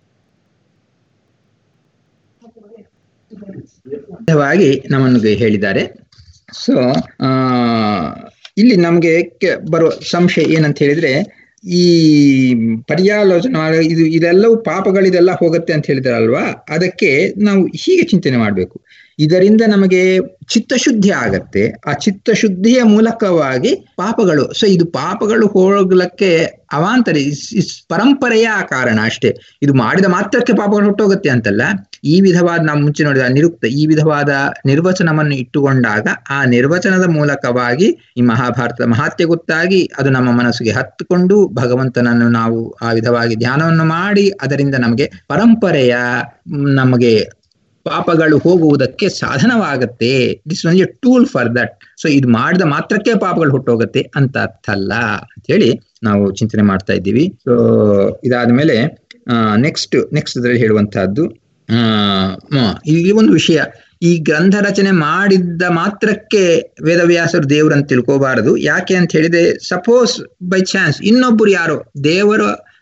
ವಾಗಿ ನಮಗೆ ಹೇಳಿದ್ದಾರೆ ಸೊ ಆ ಇಲ್ಲಿ ನಮಗೆ ಬರುವ ಸಂಶಯ ಏನಂತ ಹೇಳಿದ್ರೆ ಈ ಪರ್ಯಾಲೋಚನೆ ಇದು ಇದೆಲ್ಲವೂ ಪಾಪಗಳಿದೆಲ್ಲ ಹೋಗುತ್ತೆ ಅಂತ ಹೇಳಿದಾರಲ್ವಾ ಅದಕ್ಕೆ ನಾವು ಹೀಗೆ ಚಿಂತನೆ ಮಾಡಬೇಕು ಇದರಿಂದ ನಮಗೆ ಚಿತ್ತಶುದ್ಧಿ ಆಗತ್ತೆ ಆ ಚಿತ್ತಶುದ್ಧಿಯ ಮೂಲಕವಾಗಿ ಪಾಪಗಳು ಸೊ ಇದು ಪಾಪಗಳು ಹೋಗ್ಲಕ್ಕೆ ಅವಾಂತರ ಪರಂಪರೆಯ ಕಾರಣ ಅಷ್ಟೇ ಇದು ಮಾಡಿದ ಮಾತ್ರಕ್ಕೆ ಪಾಪಗಳು ಹುಟ್ಟೋಗುತ್ತೆ ಅಂತಲ್ಲ ಈ ವಿಧವಾದ ನಾವು ಮುಂಚೆ ನೋಡಿದ ನಿರುಕ್ತ ಈ ವಿಧವಾದ ನಿರ್ವಚನವನ್ನು ಇಟ್ಟುಕೊಂಡಾಗ ಆ ನಿರ್ವಚನದ ಮೂಲಕವಾಗಿ ಈ ಮಹಾಭಾರತದ ಮಹಾತ್ಯ ಗೊತ್ತಾಗಿ ಅದು ನಮ್ಮ ಮನಸ್ಸಿಗೆ ಹತ್ತುಕೊಂಡು ಭಗವಂತನನ್ನು ನಾವು ಆ ವಿಧವಾಗಿ ಧ್ಯಾನವನ್ನು ಮಾಡಿ ಅದರಿಂದ ನಮಗೆ ಪರಂಪರೆಯ ನಮಗೆ ಪಾಪಗಳು ಹೋಗುವುದಕ್ಕೆ ಸಾಧನವಾಗತ್ತೆ this one a tool for that so ಇದು ಮಾಡಿದ ಮಾತ್ರಕ್ಕೆ ಪಾಪಗಳು ಹುಟ್ಟೋಗತ್ತೆ ಅಂತ ಅರ್ಥ ಅಲ್ಲ ಅಂತ ಹೇಳಿ ನಾವು ಚಿಂತನೆ ಮಾಡ್ತಾ ಇದ್ದೀವಿ ಸೊ ಇದಾದ್ಮೇಲೆ ನೆಕ್ಸ್ಟ್ ನೆಕ್ಸ್ಟ್ ಅದರಲ್ಲಿ ಹೇಳುವಂತಹದ್ದು ಆ ಇಲ್ಲಿ ಒಂದು ವಿಷಯ ಈ ಗ್ರಂಥ ರಚನೆ ಮಾಡಿದ್ದ ಮಾತ್ರಕ್ಕೆ ವೇದವ್ಯಾಸರು ದೇವರಂತ ತಿಳ್ಕೋಬಾರದು ಯಾಕೆ ಅಂತ ಹೇಳಿದ್ರೆ ಸಪೋಸ್ ಬೈ ಚಾನ್ಸ್ ಇನ್ನೊಬ್ಬರು ಯಾರೋ ದೇವರ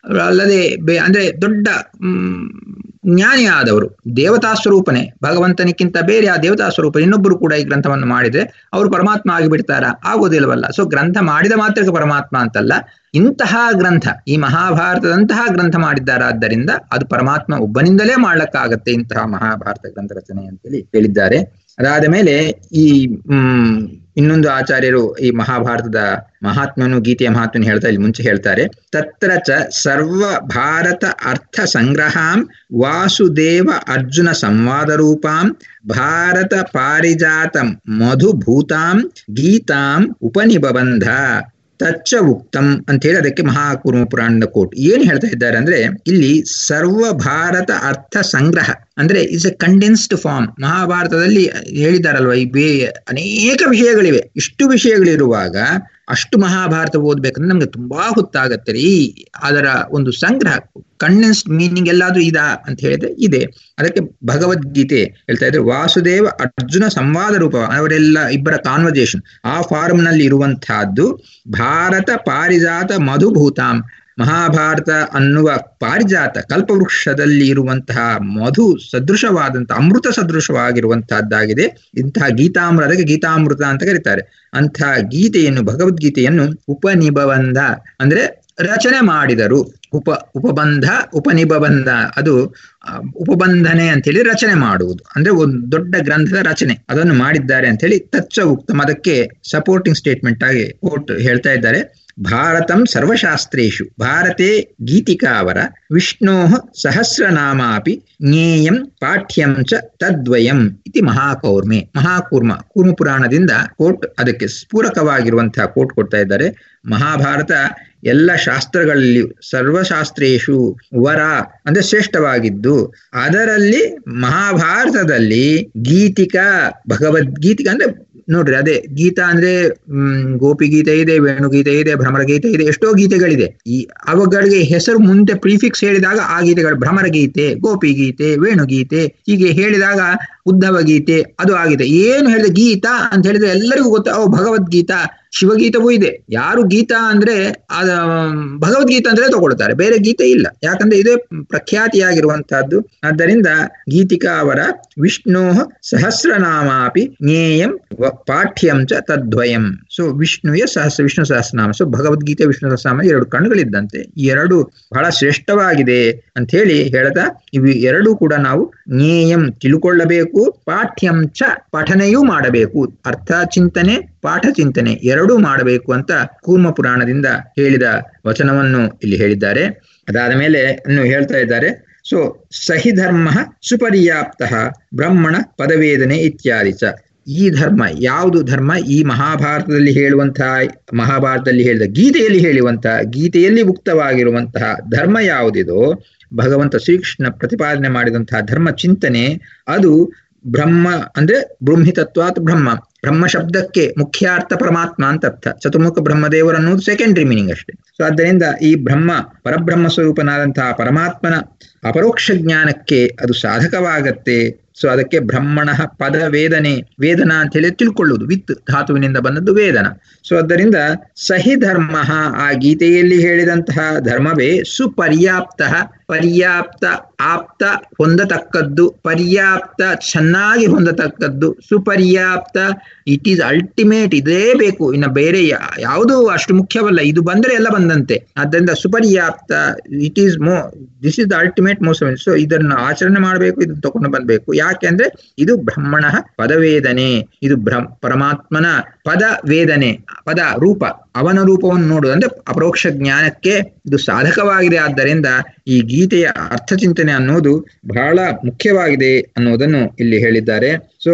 ಅಲ್ಲದೆ ಬೆ- ಅಂದ್ರೆ ದೊಡ್ಡ ಮ್, ಜ್ಞಾನಿ ಆದವರು ದೇವತಾ ಸ್ವರೂಪನೇ ಭಗವಂತನಿಕ್ಕಿಂತ ಬೇರೆ ಆ ದೇವತಾ ಸ್ವರೂಪ ಇನ್ನೊಬ್ಬರು ಕೂಡ ಈ ಗ್ರಂಥವನ್ನು ಮಾಡಿದ್ರೆ ಅವರು ಪರಮಾತ್ಮ ಆಗಿಬಿಡ್ತಾರ ಆಗೋದಿಲ್ಲವಲ್ಲ ಸೊ ಗ್ರಂಥ ಮಾಡಿದ ಮಾತ್ರಕ್ಕೆ ಪರಮಾತ್ಮ ಅಂತಲ್ಲ ಇಂತಹ ಗ್ರಂಥ ಈ ಮಹಾಭಾರತದಂತಹ ಗ್ರಂಥ ಮಾಡಿದ್ದಾರಾದ್ದರಿಂದ ಅದು ಪರಮಾತ್ಮ ಒಬ್ಬನಿಂದಲೇ ಮಾಡ್ಲಕ್ಕಾಗತ್ತೆ ಇಂತಹ ಮಹಾಭಾರತ ಗ್ರಂಥ ರಚನೆ ಅಂತೇಳಿ ಹೇಳಿದ್ದಾರೆ ಅದಾದ ಮೇಲೆ ಈ ಹ್ಮ್ ಇನ್ನೊಂದು ಆಚಾರ್ಯರು ಈ ಮಹಾಭಾರತದ ಮಹಾತ್ಮನು ಗೀತೆಯ ಮಹಾತ್ಮನು ಹೇಳ್ತಾ ಇಲ್ಲಿ ಮುಂಚೆ ಹೇಳ್ತಾರೆ ತತ್ರ ಚ ಸರ್ವ ಭಾರತ ಅರ್ಥ ಸಂಗ್ರಹಾಂ ವಾಸುದೇವ ಅರ್ಜುನ ಸಂವಾದ ರೂಪಾಂ ಭಾರತ ಪಾರಿಜಾತಂ ಮಧುಭೂತಾಂ ಗೀತಾಂ ಉಪನಿಬಂಧ ತಚ್ಚ ಉಕ್ತಂ ಅಂತ ಹೇಳಿ ಅದಕ್ಕೆ ಮಹಾಕೂರ್ಮ ಪುರಾಣದ ಕೋಟ್ ಏನ್ ಹೇಳ್ತಾ ಇದ್ದಾರೆ ಅಂದ್ರೆ ಇಲ್ಲಿ ಸರ್ವ ಭಾರತ ಅರ್ಥ ಸಂಗ್ರಹ ಅಂದ್ರೆ ಇಟ್ಸ್ ಎ ಕಂಡೆನ್ಸ್ಡ್ ಫಾರ್ಮ್ ಮಹಾಭಾರತದಲ್ಲಿ ಹೇಳಿದಾರಲ್ವಾ ಈ ಬೇ ಅನೇಕ ವಿಷಯಗಳಿವೆ ಇಷ್ಟು ವಿಷಯಗಳಿರುವಾಗ ಅಷ್ಟು ಮಹಾಭಾರತ ಓದ್ಬೇಕಂದ್ರೆ ನಮ್ಗೆ ತುಂಬಾ ಹೊತ್ತಾಗತ್ತೆ ರೀ ಅದರ ಒಂದು ಸಂಗ್ರಹ ಕಂಡೆನ್ಸ್ಡ್ ಮೀನಿಂಗ್ ಎಲ್ಲಾದ್ರೂ ಇದಾ ಅಂತ ಹೇಳಿದ್ರೆ ಇದೆ ಅದಕ್ಕೆ ಭಗವದ್ಗೀತೆ ಹೇಳ್ತಾ ಇದ್ರೆ ವಾಸುದೇವ ಅರ್ಜುನ ಸಂವಾದ ರೂಪ ಅವರೆಲ್ಲ ಇಬ್ಬರ ಕಾನ್ವರ್ಜೇಷನ್ ಆ ಫಾರ್ಮ್ ನಲ್ಲಿ ಇರುವಂತಹದ್ದು ಭಾರತ ಪಾರಿಜಾತ ಮಧುಭೂತಾಂ ಮಹಾಭಾರತ ಅನ್ನುವ ಪಾರಿಜಾತ ಕಲ್ಪವೃಕ್ಷದಲ್ಲಿ ಇರುವಂತಹ ಮಧು ಸದೃಶವಾದಂತಹ ಅಮೃತ ಸದೃಶವಾಗಿರುವಂತಹದ್ದಾಗಿದೆ ಇಂತಹ ಗೀತಾಮೃತ ಅದಕ್ಕೆ ಗೀತಾಮೃತ ಅಂತ ಕರೀತಾರೆ ಅಂತಹ ಗೀತೆಯನ್ನು ಭಗವದ್ಗೀತೆಯನ್ನು ಉಪನಿಬಂಧ ಅಂದ್ರೆ ರಚನೆ ಮಾಡಿದರು ಉಪ ಉಪಬಂಧ ಉಪನಿಬಂಧ ಅದು ಆ, ಉಪಬಂಧನೆ ಅಂತೇಳಿ ರಚನೆ ಮಾಡುವುದು ಅಂದ್ರೆ ಒಂದು ದೊಡ್ಡ ಗ್ರಂಥದ ರಚನೆ ಅದನ್ನು ಮಾಡಿದ್ದಾರೆ ಅಂತ ಹೇಳಿ ತಚ್ಚ ಉಕ್ತಂ ಅದಕ್ಕೆ ಸಪೋರ್ಟಿಂಗ್ ಸ್ಟೇಟ್ಮೆಂಟ್ ಆಗಿ ಕೋಟ್ ಹೇಳ್ತಾ ಇದ್ದಾರೆ ಭಾರತಂ ಸರ್ವಶಾಸ್ತ್ರೇಷು ಭಾರತೆ ಗೀತಿಕಾವರ ವಿಷ್ಣೋ ಸಹಸ್ರನಾಮಾಪಿ ಜ್ಞೇಯಂ ಪಾಠ್ಯಂ ಚ ತದ್ವಯಂ ಇತಿ ಮಹಾಕೌರ್ಮೆ ಮಹಾಕೂರ್ಮ ಕೂರ್ಮ ಪುರಾಣದಿಂದ ಕೋಟ್ ಅದಕ್ಕೆ ಸ್ಫೂರಕವಾಗಿರುವಂತಹ ಕೋಟ್ ಕೊಡ್ತಾ ಇದ್ದಾರೆ ಮಹಾಭಾರತ ಎಲ್ಲ ಶಾಸ್ತ್ರಗಳಲ್ಲಿ ಸರ್ವಶಾಸ್ತ್ರೇಶು ವರ ಅಂದ್ರೆ ಶ್ರೇಷ್ಠವಾಗಿದ್ದು ಅದರಲ್ಲಿ ಮಹಾಭಾರತದಲ್ಲಿ ಗೀತಿಕಾ ಭಗವದ್ಗೀತಿಕಾ ಅಂದ್ರೆ ನೋಡ್ರಿ ಅದೇ ಗೀತಾ ಅಂದ್ರೆ ಹ್ಮ್ ಗೋಪಿ ಗೀತೆ ಇದೆ ವೇಣುಗೀತೆ ಇದೆ ಭ್ರಮರ ಗೀತೆ ಇದೆ ಎಷ್ಟೋ ಗೀತೆಗಳಿದೆ ಈ ಅವುಗಳಿಗೆ ಹೆಸರು ಮುಂದೆ ಪ್ರಿಫಿಕ್ಸ್ ಹೇಳಿದಾಗ ಆ ಗೀತೆಗಳು ಭ್ರಮರ ಗೀತೆ ಗೋಪಿ ಗೀತೆ ವೇಣುಗೀತೆ ಹೀಗೆ ಹೇಳಿದಾಗ ಉದ್ಧವ ಗೀತೆ ಅದು ಆಗಿದೆ ಏನು ಹೇಳಿದೆ ಗೀತಾ ಅಂತ ಹೇಳಿದ್ರೆ ಎಲ್ಲರಿಗೂ ಗೊತ್ತ ಓ ಭಗವದ್ಗೀತಾ ಶಿವಗೀತವೂ ಇದೆ ಯಾರು ಗೀತಾ ಅಂದ್ರೆ ಅದ ಭಗವದ್ಗೀತಾ ಅಂದ್ರೆ ತಗೊಳ್ತಾರೆ ಬೇರೆ ಗೀತೆ ಇಲ್ಲ ಯಾಕಂದ್ರೆ ಇದೇ ಪ್ರಖ್ಯಾತಿಯಾಗಿರುವಂತಹದ್ದು ಆದ್ದರಿಂದ ಗೀತಿಕಾ ಅವರ ವಿಷ್ಣು ಸಹಸ್ರನಾಮಾಪಿ ಜ್ಞೇಯಂ ವ- ಪಾಠ್ಯಂ ಚ ತದ್ವಯಂ ಸೊ ವಿಷ್ಣುವಿಯ ಸಹಸ್ರ ವಿಷ್ಣು ಸಹಸ್ರನಾಮ ಸೊ ಭಗವದ್ಗೀತೆ ವಿಷ್ಣು ಸಹಸ್ರನಾಮ ಎರಡು ಕಣ್ಣುಗಳಿದ್ದಂತೆ ಈ ಎರಡು ಬಹಳ ಶ್ರೇಷ್ಠವಾಗಿದೆ ಅಂತ ಹೇಳಿ ಹೇಳ್ತಾ ಇವು ಎರಡೂ ಕೂಡ ನಾವು ಜ್ಞೇಯಂ ತಿಳ್ಕೊಳ್ಳಬೇಕು ಪಾಠ್ಯಂ ಚ ಪಠನೆಯೂ ಮಾಡಬೇಕು ಅರ್ಥ ಚಿಂತನೆ ಪಾಠ ಚಿಂತನೆ ಎರಡೂ ಮಾಡಬೇಕು ಅಂತ ಕೂರ್ಮ ಪುರಾಣದಿಂದ ಹೇಳಿದ ವಚನವನ್ನು ಇಲ್ಲಿ ಹೇಳಿದ್ದಾರೆ ಅದಾದ ಮೇಲೆ ಇನ್ನು ಹೇಳ್ತಾ ಇದ್ದಾರೆ ಸೊ ಸಹಿ ಧರ್ಮ ಸುಪರ್ಯಾಪ್ತ ಬ್ರಹ್ಮಣ ಪದವೇದನೆ ಇತ್ಯಾದಿ ಚ ಈ ಧರ್ಮ ಯಾವುದು ಧರ್ಮ ಈ ಮಹಾಭಾರತದಲ್ಲಿ ಹೇಳುವಂತಹ ಮಹಾಭಾರತದಲ್ಲಿ ಹೇಳಿದ ಗೀತೆಯಲ್ಲಿ ಹೇಳುವಂತಹ ಗೀತೆಯಲ್ಲಿ ಉಕ್ತವಾಗಿರುವಂತಹ ಧರ್ಮ ಯಾವುದಿದೋ ಭಗವಂತ ಶ್ರೀಕೃಷ್ಣ ಪ್ರತಿಪಾದನೆ ಮಾಡಿದಂತಹ ಧರ್ಮ ಚಿಂತನೆ ಅದು ಬ್ರಹ್ಮ ಅಂದ್ರೆ ಬ್ರಹ್ಮಿತತ್ವಾತ್ ಬ್ರಹ್ಮ ಬ್ರಹ್ಮ ಶಬ್ದಕ್ಕೆ ಮುಖ್ಯಾರ್ಥ ಪರಮಾತ್ಮ ಅಂತ ಅರ್ಥ ಚತುರ್ಮುಖ ಬ್ರಹ್ಮದೇವರು ಅನ್ನೋದು ಸೆಕೆಂಡ್ರಿ ಮೀನಿಂಗ್ ಅಷ್ಟೇ ಸೊ ಆದ್ದರಿಂದ ಈ ಬ್ರಹ್ಮ ಪರಬ್ರಹ್ಮ ಸ್ವರೂಪನಾದಂತಹ ಪರಮಾತ್ಮನ ಅಪರೋಕ್ಷ ಜ್ಞಾನಕ್ಕೆ ಅದು ಸಾಧಕವಾಗತ್ತೆ ಸೊ ಅದಕ್ಕೆ ಬ್ರಹ್ಮಣ ಪದ ವೇದನೆ ವೇದನ ಅಂತ ಹೇಳಿ ತಿಳ್ಕೊಳ್ಳುವುದು ವಿತ್ ಧಾತುವಿನಿಂದ ಬಂದದ್ದು ವೇದನ ಸೊ ಆದ್ದರಿಂದ ಸಹಿ ಧರ್ಮ ಆ ಗೀತೆಯಲ್ಲಿ ಹೇಳಿದಂತಹ ಧರ್ಮವೇ ಸುಪರ್ಯಾಪ್ತ ಪರ್ಯಾಪ್ತ ಆಪ್ತ ಹೊಂದತಕ್ಕದ್ದು ಪರ್ಯಾಪ್ತ ಚೆನ್ನಾಗಿ ಹೊಂದತಕ್ಕದ್ದು ಸುಪರ್ಯಾಪ್ತ ಇಟ್ ಈಸ್ ಅಲ್ಟಿಮೇಟ್ ಇದೇ ಬೇಕು ಇನ್ನು ಬೇರೆ ಯಾ- ಯಾವುದೂ ಅಷ್ಟು ಮುಖ್ಯವಲ್ಲ ಇದು ಬಂದರೆ ಎಲ್ಲ ಬಂದಂತೆ ಆದ್ದರಿಂದ ಸುಪರ್ಯಾಪ್ತ ಇಟ್ ಈಸ್ ಮೋ this is the ultimate most so ಇದನ್ನು ಆಚರಣೆ ಮಾಡಬೇಕು ಇದನ್ನು ತಗೊಂಡು ಬಂದ್ಬೇಕು ಯಾಕೆ ಅಂದ್ರೆ ಇದು ಬ್ರಹ್ಮಣ ಪದವೇದನೆ ಇದು ಬ್ರಹ್ಮ ಪರಮಾತ್ಮನ ಪದ ವೇದನೆ ಪದ ರೂಪ ಅವನ ರೂಪವನ್ನು ನೋಡುವುದು ಅಂದ್ರೆ ಅಪರೋಕ್ಷ ಜ್ಞಾನಕ್ಕೆ ಇದು ಸಾಧಕವಾಗಿದೆ ಆದ್ದರಿಂದ ಈ ಗೀತೆಯ ಅರ್ಥಚಿಂತನೆ ಅನ್ನೋದು ಬಹಳ ಮುಖ್ಯವಾಗಿದೆ ಅನ್ನೋದನ್ನು ಇಲ್ಲಿ ಹೇಳಿದ್ದಾರೆ ಸೊ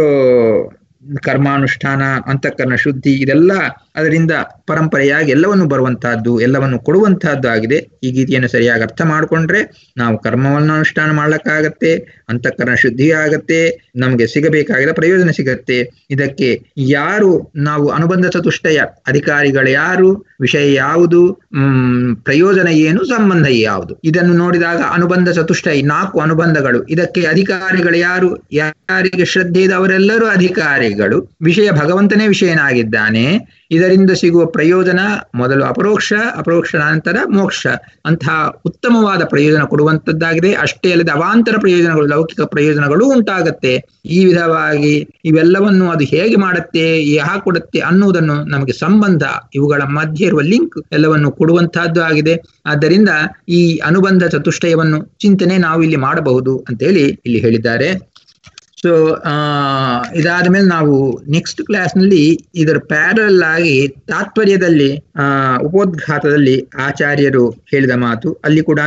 ಕರ್ಮಾನುಷ್ಠಾನ ಅಂತಃಕರಣ ಶುದ್ಧಿ ಇದೆಲ್ಲ ಅದರಿಂದ ಪರಂಪರೆಯಾಗಿ ಎಲ್ಲವನ್ನು ಬರುವಂತಹದ್ದು ಎಲ್ಲವನ್ನು ಕೊಡುವಂತಹದ್ದು ಆಗಿದೆ ಈ ಗೀತೆಯನ್ನು ಸರಿಯಾಗಿ ಅರ್ಥ ಮಾಡಿಕೊಂಡ್ರೆ ನಾವು ಕರ್ಮವನ್ನು ಅನುಷ್ಠಾನ ಮಾಡ್ಲಿಕ್ಕಾಗತ್ತೆ ಅಂತಃಕರಣ ಶುದ್ಧಿ ಆಗತ್ತೆ ನಮಗೆ ಸಿಗಬೇಕಾಗಿರೋ ಪ್ರಯೋಜನ ಸಿಗತ್ತೆ ಇದಕ್ಕೆ ಯಾರು ನಾವು ಅನುಬಂಧ ಚತುಷ್ಟಯ ಅಧಿಕಾರಿಗಳು ಯಾರು ವಿಷಯ ಯಾವುದು ಹ್ಮ್ ಪ್ರಯೋಜನ ಏನು ಸಂಬಂಧ ಯಾವುದು ಇದನ್ನು ನೋಡಿದಾಗ ಅನುಬಂಧ ಚತುಷ್ಟಯ ನಾಲ್ಕು ಅನುಬಂಧಗಳು ಇದಕ್ಕೆ ಅಧಿಕಾರಿಗಳು ಯಾರು ಯಾರಿಗೆ ಶ್ರದ್ಧೆ ಇದೆ ಅವರೆಲ್ಲರೂ ಅಧಿಕಾರಿಗಳು ವಿಷಯಗಳು ವಿಷಯ ಭಗವಂತನೇ ವಿಷಯನಾಗಿದ್ದಾನೆ ಇದರಿಂದ ಸಿಗುವ ಪ್ರಯೋಜನ ಮೊದಲು ಅಪರೋಕ್ಷ ಅಪರೋಕ್ಷ ನಂತರ ಮೋಕ್ಷ ಅಂತಹ ಉತ್ತಮವಾದ ಪ್ರಯೋಜನ ಕೊಡುವಂತದ್ದಾಗಿದೆ ಅಷ್ಟೇ ಅಲ್ಲದೆ ಅವಾಂತರ ಪ್ರಯೋಜನಗಳು ಲೌಕಿಕ ಪ್ರಯೋಜನಗಳು ಉಂಟಾಗತ್ತೆ ಈ ವಿಧವಾಗಿ ಇವೆಲ್ಲವನ್ನು ಅದು ಹೇಗೆ ಮಾಡುತ್ತೆ ಯಾಕೆ ಕೊಡುತ್ತೆ ಅನ್ನುವುದನ್ನು ನಮಗೆ ಸಂಬಂಧ ಇವುಗಳ ಮಧ್ಯೆ ಇರುವ ಲಿಂಕ್ ಎಲ್ಲವನ್ನು ಕೊಡುವಂತಹದ್ದು ಆಗಿದೆ ಆದ್ದರಿಂದ ಈ ಅನುಬಂಧ ಚತುಷ್ಟಯವನ್ನು ಚಿಂತನೆ ನಾವು ಇಲ್ಲಿ ಮಾಡಬಹುದು ಅಂತೇಳಿ ಇಲ್ಲಿ ಹೇಳಿದ್ದಾರೆ ಸೊ ಇದಾದ ಮೇಲೆ ನಾವು ನೆಕ್ಸ್ಟ್ ಕ್ಲಾಸ್ನಲ್ಲಿ ಇದರ ಪ್ಯಾರಲ್ ಆಗಿ ತಾತ್ಪರ್ಯದಲ್ಲಿ ಆ ಉಪೋದ್ಘಾತದಲ್ಲಿ ಆಚಾರ್ಯರು ಹೇಳಿದ ಮಾತು ಅಲ್ಲಿ ಕೂಡ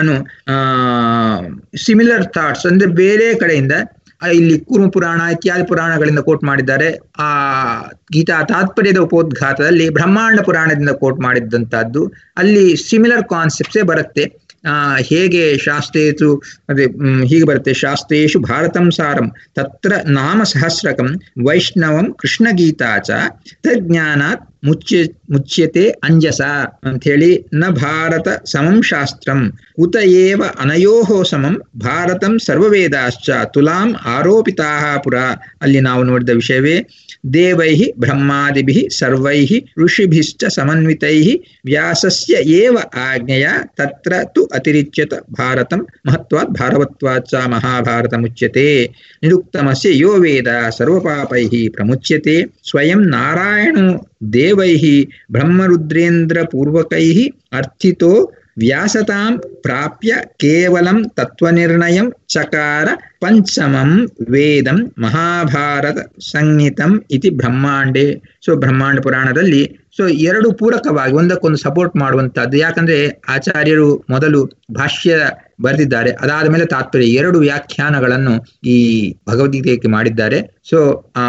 ಸಿಮಿಲರ್ ಥಾಟ್ಸ್ ಅಂದ್ರೆ ಬೇರೆ ಕಡೆಯಿಂದ ಇಲ್ಲಿ ಕೂರ್ಮ ಪುರಾಣ ಇತ್ಯಾದಿ ಪುರಾಣಗಳಿಂದ ಕೋಟ್ ಮಾಡಿದ್ದಾರೆ ಆ ಗೀತಾ ತಾತ್ಪರ್ಯದ ಉಪೋದ್ಘಾತದಲ್ಲಿ ಬ್ರಹ್ಮಾಂಡ ಪುರಾಣದಿಂದ ಕೋಟ್ ಮಾಡಿದ್ದಂತಹದ್ದು ಅಲ್ಲಿ ಸಿಮಿಲರ್ ಕಾನ್ಸೆಪ್ಟ್ಸೇ ಬರುತ್ತೆ ಆ ಹೇಗೆ ಶಾಸ್ತ್ರೇತು ಅದೇ ಹೀಗೆ ಬರುತ್ತೆ ಶಾಸ್ತ್ರೇಶು ಭಾರತಂ ಸಾರಂ ತತ್ರ ನಾಮ ಸಹಸ್ರಕಂ ವೈಷ್ಣವಂ ಕೃಷ್ಣಗೀತಾ ಚ ತಜ್ಞಾನಾತ್ ಮುಚ್ಯ ಮುಚ್ಯತೆ ಅಂಜಸ ಅಂಥೇಳಿ ನ ಭಾರತ ಸಮಂ ಶಾಸ್ತ್ರಂ ಕುತ ಏವ ಅನಯೋಃ ಸಮಂ ಭಾರತಂ ಸರ್ವವೇದಾಶ್ಚ ತುಲಾಂ ಆರೋಪಿತಾ ಪುರ ಅಲ್ಲಿ ನಾವು ನೋಡಿದ ವಿಷಯವೇ ದೇವೈ ಬ್ರಹ್ಮಾದಿಭಿ ಸರ್ವೈ ಋಷಿಭಿಶ್ಚ ಸಮನ್ವಿತೈ ವ್ಯಾಸಸ್ಯ ಏವ ಆಜ್ಞೆಯ ತತ್ರ ತು ಅತಿರಿಚ್ಯತ ಭಾರತಂ ಮಹತ್ವಾತ್ ಭಾರವತ್ವಾತ್ ಚ ಮಹಾಭಾರತಮುಚ್ಯತೆ ನಿರುಕ್ತಮಸ್ಯ ಯೋ ವೇದ ಸರ್ವಪಾಪೈ ಪ್ರಮುಚ್ಯತೆ ಸ್ವಯಂ ನಾರಾಯಣೋ ದೇವೈ ಬ್ರಹ್ಮರುದ್ರೇಂದ್ರ ಪೂರ್ವಕೈ ಅರ್ಥಿತೋ ವ್ಯಾಸತಾಂ ಪ್ರಾಪ್ಯ ಕೇವಲಂ ತತ್ವನಿರ್ಣಯಂ ಚಕಾರ ಪಂಚಮಂ ವೇದಂ ಮಹಾಭಾರತ ಸಂಹಿತಂ ಇತಿ ಬ್ರಹ್ಮಾಂಡೆ ಸೊ ಬ್ರಹ್ಮಾಂಡ ಪುರಾಣದಲ್ಲಿ ಸೊ ಎರಡು ಪೂರಕವಾಗಿ ಒಂದಕ್ಕೊಂದು ಸಪೋರ್ಟ್ ಮಾಡುವಂತಹದ್ದು ಯಾಕಂದ್ರೆ ಆಚಾರ್ಯರು ಮೊದಲು ಭಾಷ್ಯ ಬರೆದಿದ್ದಾರೆ ಅದಾದ ಮೇಲೆ ತಾತ್ಪರ್ಯ ಎರಡು ವ್ಯಾಖ್ಯಾನಗಳನ್ನು ಈ ಭಗವದ್ಗೀತೆಗೆ ಮಾಡಿದ್ದಾರೆ ಸೊ ಆ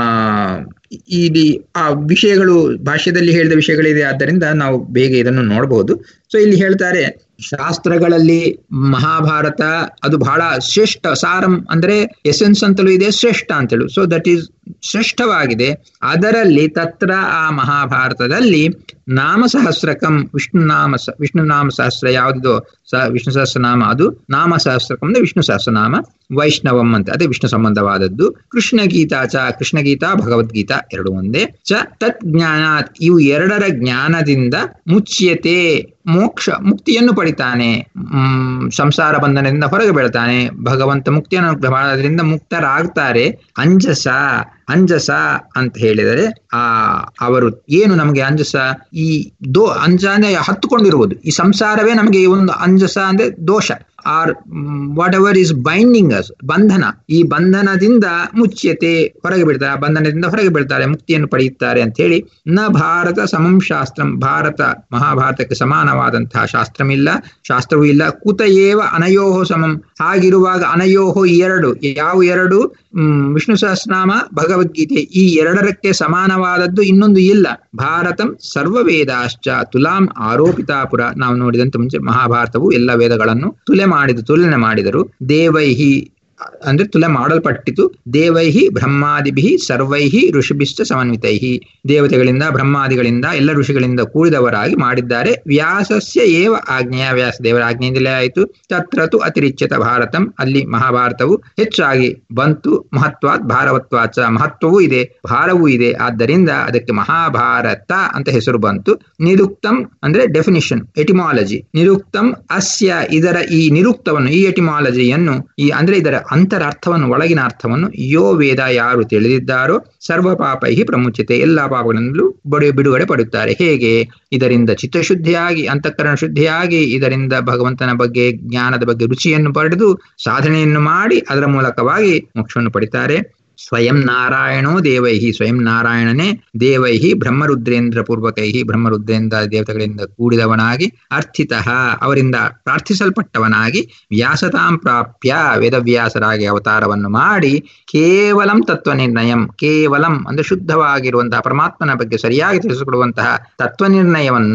ಇಲ್ಲಿ ಆ ವಿಷಯಗಳು ಭಾಷ್ಯದಲ್ಲಿ ಹೇಳಿದ ವಿಷಯಗಳಿದೆ ಆದ್ದರಿಂದ ನಾವು ಬೇಗ ಇದನ್ನು ನೋಡಬಹುದು ಸೊ ಇಲ್ಲಿ ಹೇಳ್ತಾರೆ ಶಾಸ್ತ್ರಗಳಲ್ಲಿ ಮಹಾಭಾರತ ಅದು ಬಹಳ ಶ್ರೇಷ್ಠ ಸಾರಂ ಅಂದ್ರೆ ಎಸೆನ್ಸ್ ಅಂತಲೂ ಇದೆ ಶ್ರೇಷ್ಠ ಅಂತೇಳು ಸೊ ದಟ್ ಈಸ್ ಶ್ರೇಷ್ಠವಾಗಿದೆ ಅದರಲ್ಲಿ ತತ್ರ ಆ ಮಹಾಭಾರತದಲ್ಲಿ ನಾಮ ಸಹಸ್ರಕಂ ವಿಷ್ಣು ನಾಮ ವಿಷ್ಣು ನಾಮ ಸಹಸ್ರ ಯಾವುದಿದೋ ಸ ವಿಷ್ಣು ಸಹಸ್ರನಾಮ ಅದು ನಾಮ ಸಹಸ್ರಕಂ ಅಂದ್ರೆ ವಿಷ್ಣು ಸಹಸ್ರನಾಮ ವೈಷ್ಣವಂ ಅಂತ ಅದೇ ವಿಷ್ಣು ಸಂಬಂಧವಾದದ್ದು ಕೃಷ್ಣ ಗೀತಾ ಚ ಕೃಷ್ಣ ಗೀತಾ ಭಗವದ್ಗೀತಾ ಎರಡು ಒಂದೇ ಚ ತತ್ ಜ್ಞಾನಾತ್ ಇವು ಎರಡರ ಜ್ಞಾನದಿಂದ ಮುಚ್ಯತೆ ಮೋಕ್ಷ ಮುಕ್ತಿಯನ್ನು ಪಡಿತಾನೆ ಹ್ಮ್ ಸಂಸಾರ ಬಂಧನದಿಂದ ಹೊರಗೆ ಬೀಳ್ತಾನೆ ಭಗವಂತ ಮುಕ್ತಿಯನ್ನು ಮಾಡೋದ್ರಿಂದ ಮುಕ್ತರಾಗ್ತಾರೆ ಅಂಜಸ ಅಂಜಸ ಅಂತ ಹೇಳಿದರೆ ಆ ಅವರು ಏನು ನಮಗೆ ಅಂಜಸ ಈ ದೋ ಅಂಜ ಅಂದ್ರೆ ಹತ್ತುಕೊಂಡಿರುವುದು ಈ ಸಂಸಾರವೇ ನಮಗೆ ಈ ಒಂದು ಅಂಜಸ ಅಂದ್ರೆ ದೋಷ or whatever is binding us ಬಂಧನ ಈ ಬಂಧನದಿಂದ ಮುಚ್ಯತೆ ಹೊರಗೆ ಬಿಡ್ತಾರೆ ಆ ಬಂಧನದಿಂದ ಹೊರಗೆ ಬೀಳ್ತಾರೆ ಮುಕ್ತಿಯನ್ನು ಪಡೆಯುತ್ತಾರೆ ಅಂತ ಹೇಳಿ ನ ಭಾರತ ಸಮಂ ಶಾಸ್ತ್ರಂ ಭಾರತ ಮಹಾಭಾರತಕ್ಕೆ ಸಮಾನವಾದಂತಹ ಶಾಸ್ತ್ರಮಿಲ್ಲ ಶಾಸ್ತ್ರವೂ ಇಲ್ಲ ಕುತ ಏವ ಅನಯೋಹೋ ಸಮಂ ಹಾಗಿರುವಾಗ ಅನಯೋಹೋ ಎರಡು ಯಾವ ಎರಡು ಹ್ಮ್ ವಿಷ್ಣು ಸಹಸ್ರನಾಮ ಭಗವದ್ಗೀತೆ ಈ ಎರಡರಕ್ಕೆ ಸಮಾನವಾದದ್ದು ಇನ್ನೊಂದು ಇಲ್ಲ ಭಾರತಂ ಸರ್ವ ವೇದಾಶ್ಚ ತುಲಾಂ ಆರೋಪಿತಾಪುರ ನಾವು ನೋಡಿದಂತೆ ಮುಂಚೆ ಮಹಾಭಾರತವು ಎಲ್ಲ ವೇದಗಳನ್ನು ತುಲೆ ಮಾಡಿದ ತುಲನೆ ಮಾಡಿದರು ದೇವೈಹಿ ಅಂದ್ರೆ ತುಲೆ ಮಾಡಲ್ಪಟ್ಟಿತು ದೇವೈಹಿ ಬ್ರಹ್ಮಾದಿಭಿ ಸರ್ವೈಹಿ ಋಷಿಭಿಶ್ಚ ಸಮನ್ವಿತೈಹಿ ದೇವತೆಗಳಿಂದ ಬ್ರಹ್ಮಾದಿಗಳಿಂದ ಎಲ್ಲ ಋಷಿಗಳಿಂದ ಕೂಡಿದವರಾಗಿ ಮಾಡಿದ್ದಾರೆ ವ್ಯಾಸಸ್ಯ ಏವ ಆಜ್ಞೆಯ ವ್ಯಾಸ ದೇವರ ಆಜ್ಞೆಯಿಂದಲೇ ಆಯಿತು ತತ್ರತು ಅತಿರಿಚ್ಯತ ಭಾರತಂ ಅಲ್ಲಿ ಮಹಾಭಾರತವು ಹೆಚ್ಚಾಗಿ ಬಂತು ಮಹತ್ವಾತ್ ಭಾರವತ್ವಾಚ ಮಹತ್ವವೂ ಇದೆ ಭಾರವೂ ಇದೆ ಆದ್ದರಿಂದ ಅದಕ್ಕೆ ಮಹಾಭಾರತ ಅಂತ ಹೆಸರು ಬಂತು ನಿರುಕ್ತಂ ಅಂದ್ರೆ ಡೆಫಿನಿಷನ್ ಎಟಿಮಾಲಜಿ ನಿರುಕ್ತಂ ಅಸ್ಯ ಇದರ ಈ ನಿರುಕ್ತವನ್ನು ಈ ಎಟಿಮಾಲಜಿಯನ್ನು ಈ ಅಂದ್ರೆ ಇದರ ಅಂತರಾರ್ಥವನ್ನು ಒಳಗಿನ ಅರ್ಥವನ್ನು ಯೋ ವೇದ ಯಾರು ತಿಳಿದಿದ್ದಾರೋ ಸರ್ವ ಪಾಪೈ ಪ್ರಮುಚ್ಯತೆ ಎಲ್ಲಾ ಪಾಪಗಳಿಂದಲೂ ಬಡಿ ಬಿಡುಗಡೆ ಪಡುತ್ತಾರೆ ಹೇಗೆ ಇದರಿಂದ ಚಿತ್ತಶುದ್ಧಿಯಾಗಿ ಅಂತಃಕರಣ ಶುದ್ಧಿಯಾಗಿ ಇದರಿಂದ ಭಗವಂತನ ಬಗ್ಗೆ ಜ್ಞಾನದ ಬಗ್ಗೆ ರುಚಿಯನ್ನು ಪಡೆದು ಸಾಧನೆಯನ್ನು ಮಾಡಿ ಅದರ ಮೂಲಕವಾಗಿ ಮೋಕ್ಷವನ್ನು ಪಡಿತಾರೆ ಸ್ವಯಂ ನಾರಾಯಣೋ ದೇವೈಹಿ ಸ್ವಯಂ ನಾರಾಯಣನೇ ದೇವೈಹಿ ಬ್ರಹ್ಮರುದ್ರೇಂದ್ರ ಪೂರ್ವಕೈಹಿ ಬ್ರಹ್ಮರುದ್ರೇಂದ್ರ ದೇವತೆಗಳಿಂದ ಕೂಡಿದವನಾಗಿ ಅರ್ಥಿತಃ ಅವರಿಂದ ಪ್ರಾರ್ಥಿಸಲ್ಪಟ್ಟವನಾಗಿ ವ್ಯಾಸತಾಂ ಪ್ರಾಪ್ಯ ವೇದವ್ಯಾಸರಾಗಿ ಅವತಾರವನ್ನು ಮಾಡಿ ಕೇವಲಂ ತತ್ವ ನಿರ್ಣಯಂ ಕೇವಲಂ ಅಂದ್ರೆ ಶುದ್ಧವಾಗಿರುವಂತಹ ಪರಮಾತ್ಮನ ಬಗ್ಗೆ ಸರಿಯಾಗಿ ತಿಳಿಸಿಕೊಡುವಂತಹ ತತ್ವ ನಿರ್ಣಯವನ್ನು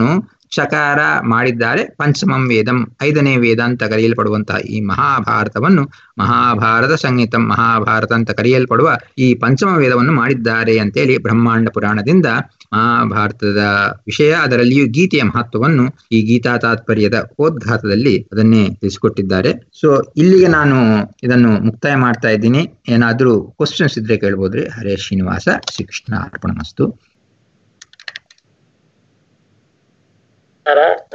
ಚಕಾರ ಮಾಡಿದ್ದಾರೆ ಪಂಚಮಂ ವೇದಂ ಐದನೇ ವೇದ ಅಂತ ಕರೆಯಲ್ಪಡುವಂತಹ ಈ ಮಹಾಭಾರತವನ್ನು ಮಹಾಭಾರತ ಸಂಹಿತಂ ಮಹಾಭಾರತ ಅಂತ ಕರೆಯಲ್ಪಡುವ ಈ ಪಂಚಮ ವೇದವನ್ನು ಮಾಡಿದ್ದಾರೆ ಅಂತೇಳಿ ಬ್ರಹ್ಮಾಂಡ ಪುರಾಣದಿಂದ ಮಹಾಭಾರತದ ವಿಷಯ ಅದರಲ್ಲಿಯೂ ಗೀತೆಯ ಮಹತ್ವವನ್ನು ಈ ಗೀತಾ ತಾತ್ಪರ್ಯದ ಓದ್ಘಾತದಲ್ಲಿ ಅದನ್ನೇ ತಿಳಿಸಿಕೊಟ್ಟಿದ್ದಾರೆ ಸೊ ಇಲ್ಲಿಗೆ ನಾನು ಇದನ್ನು ಮುಕ್ತಾಯ ಮಾಡ್ತಾ ಇದ್ದೀನಿ ಏನಾದ್ರೂ ಕ್ವಶನ್ಸ್ ಇದ್ರೆ ಕೇಳ್ಬೋದ್ರಿ ಹರೇ ಶ್ರೀನಿವಾಸ ಶ್ರೀಕೃಷ್ಣ ಅರ್ಪಣ ಮಸ್ತು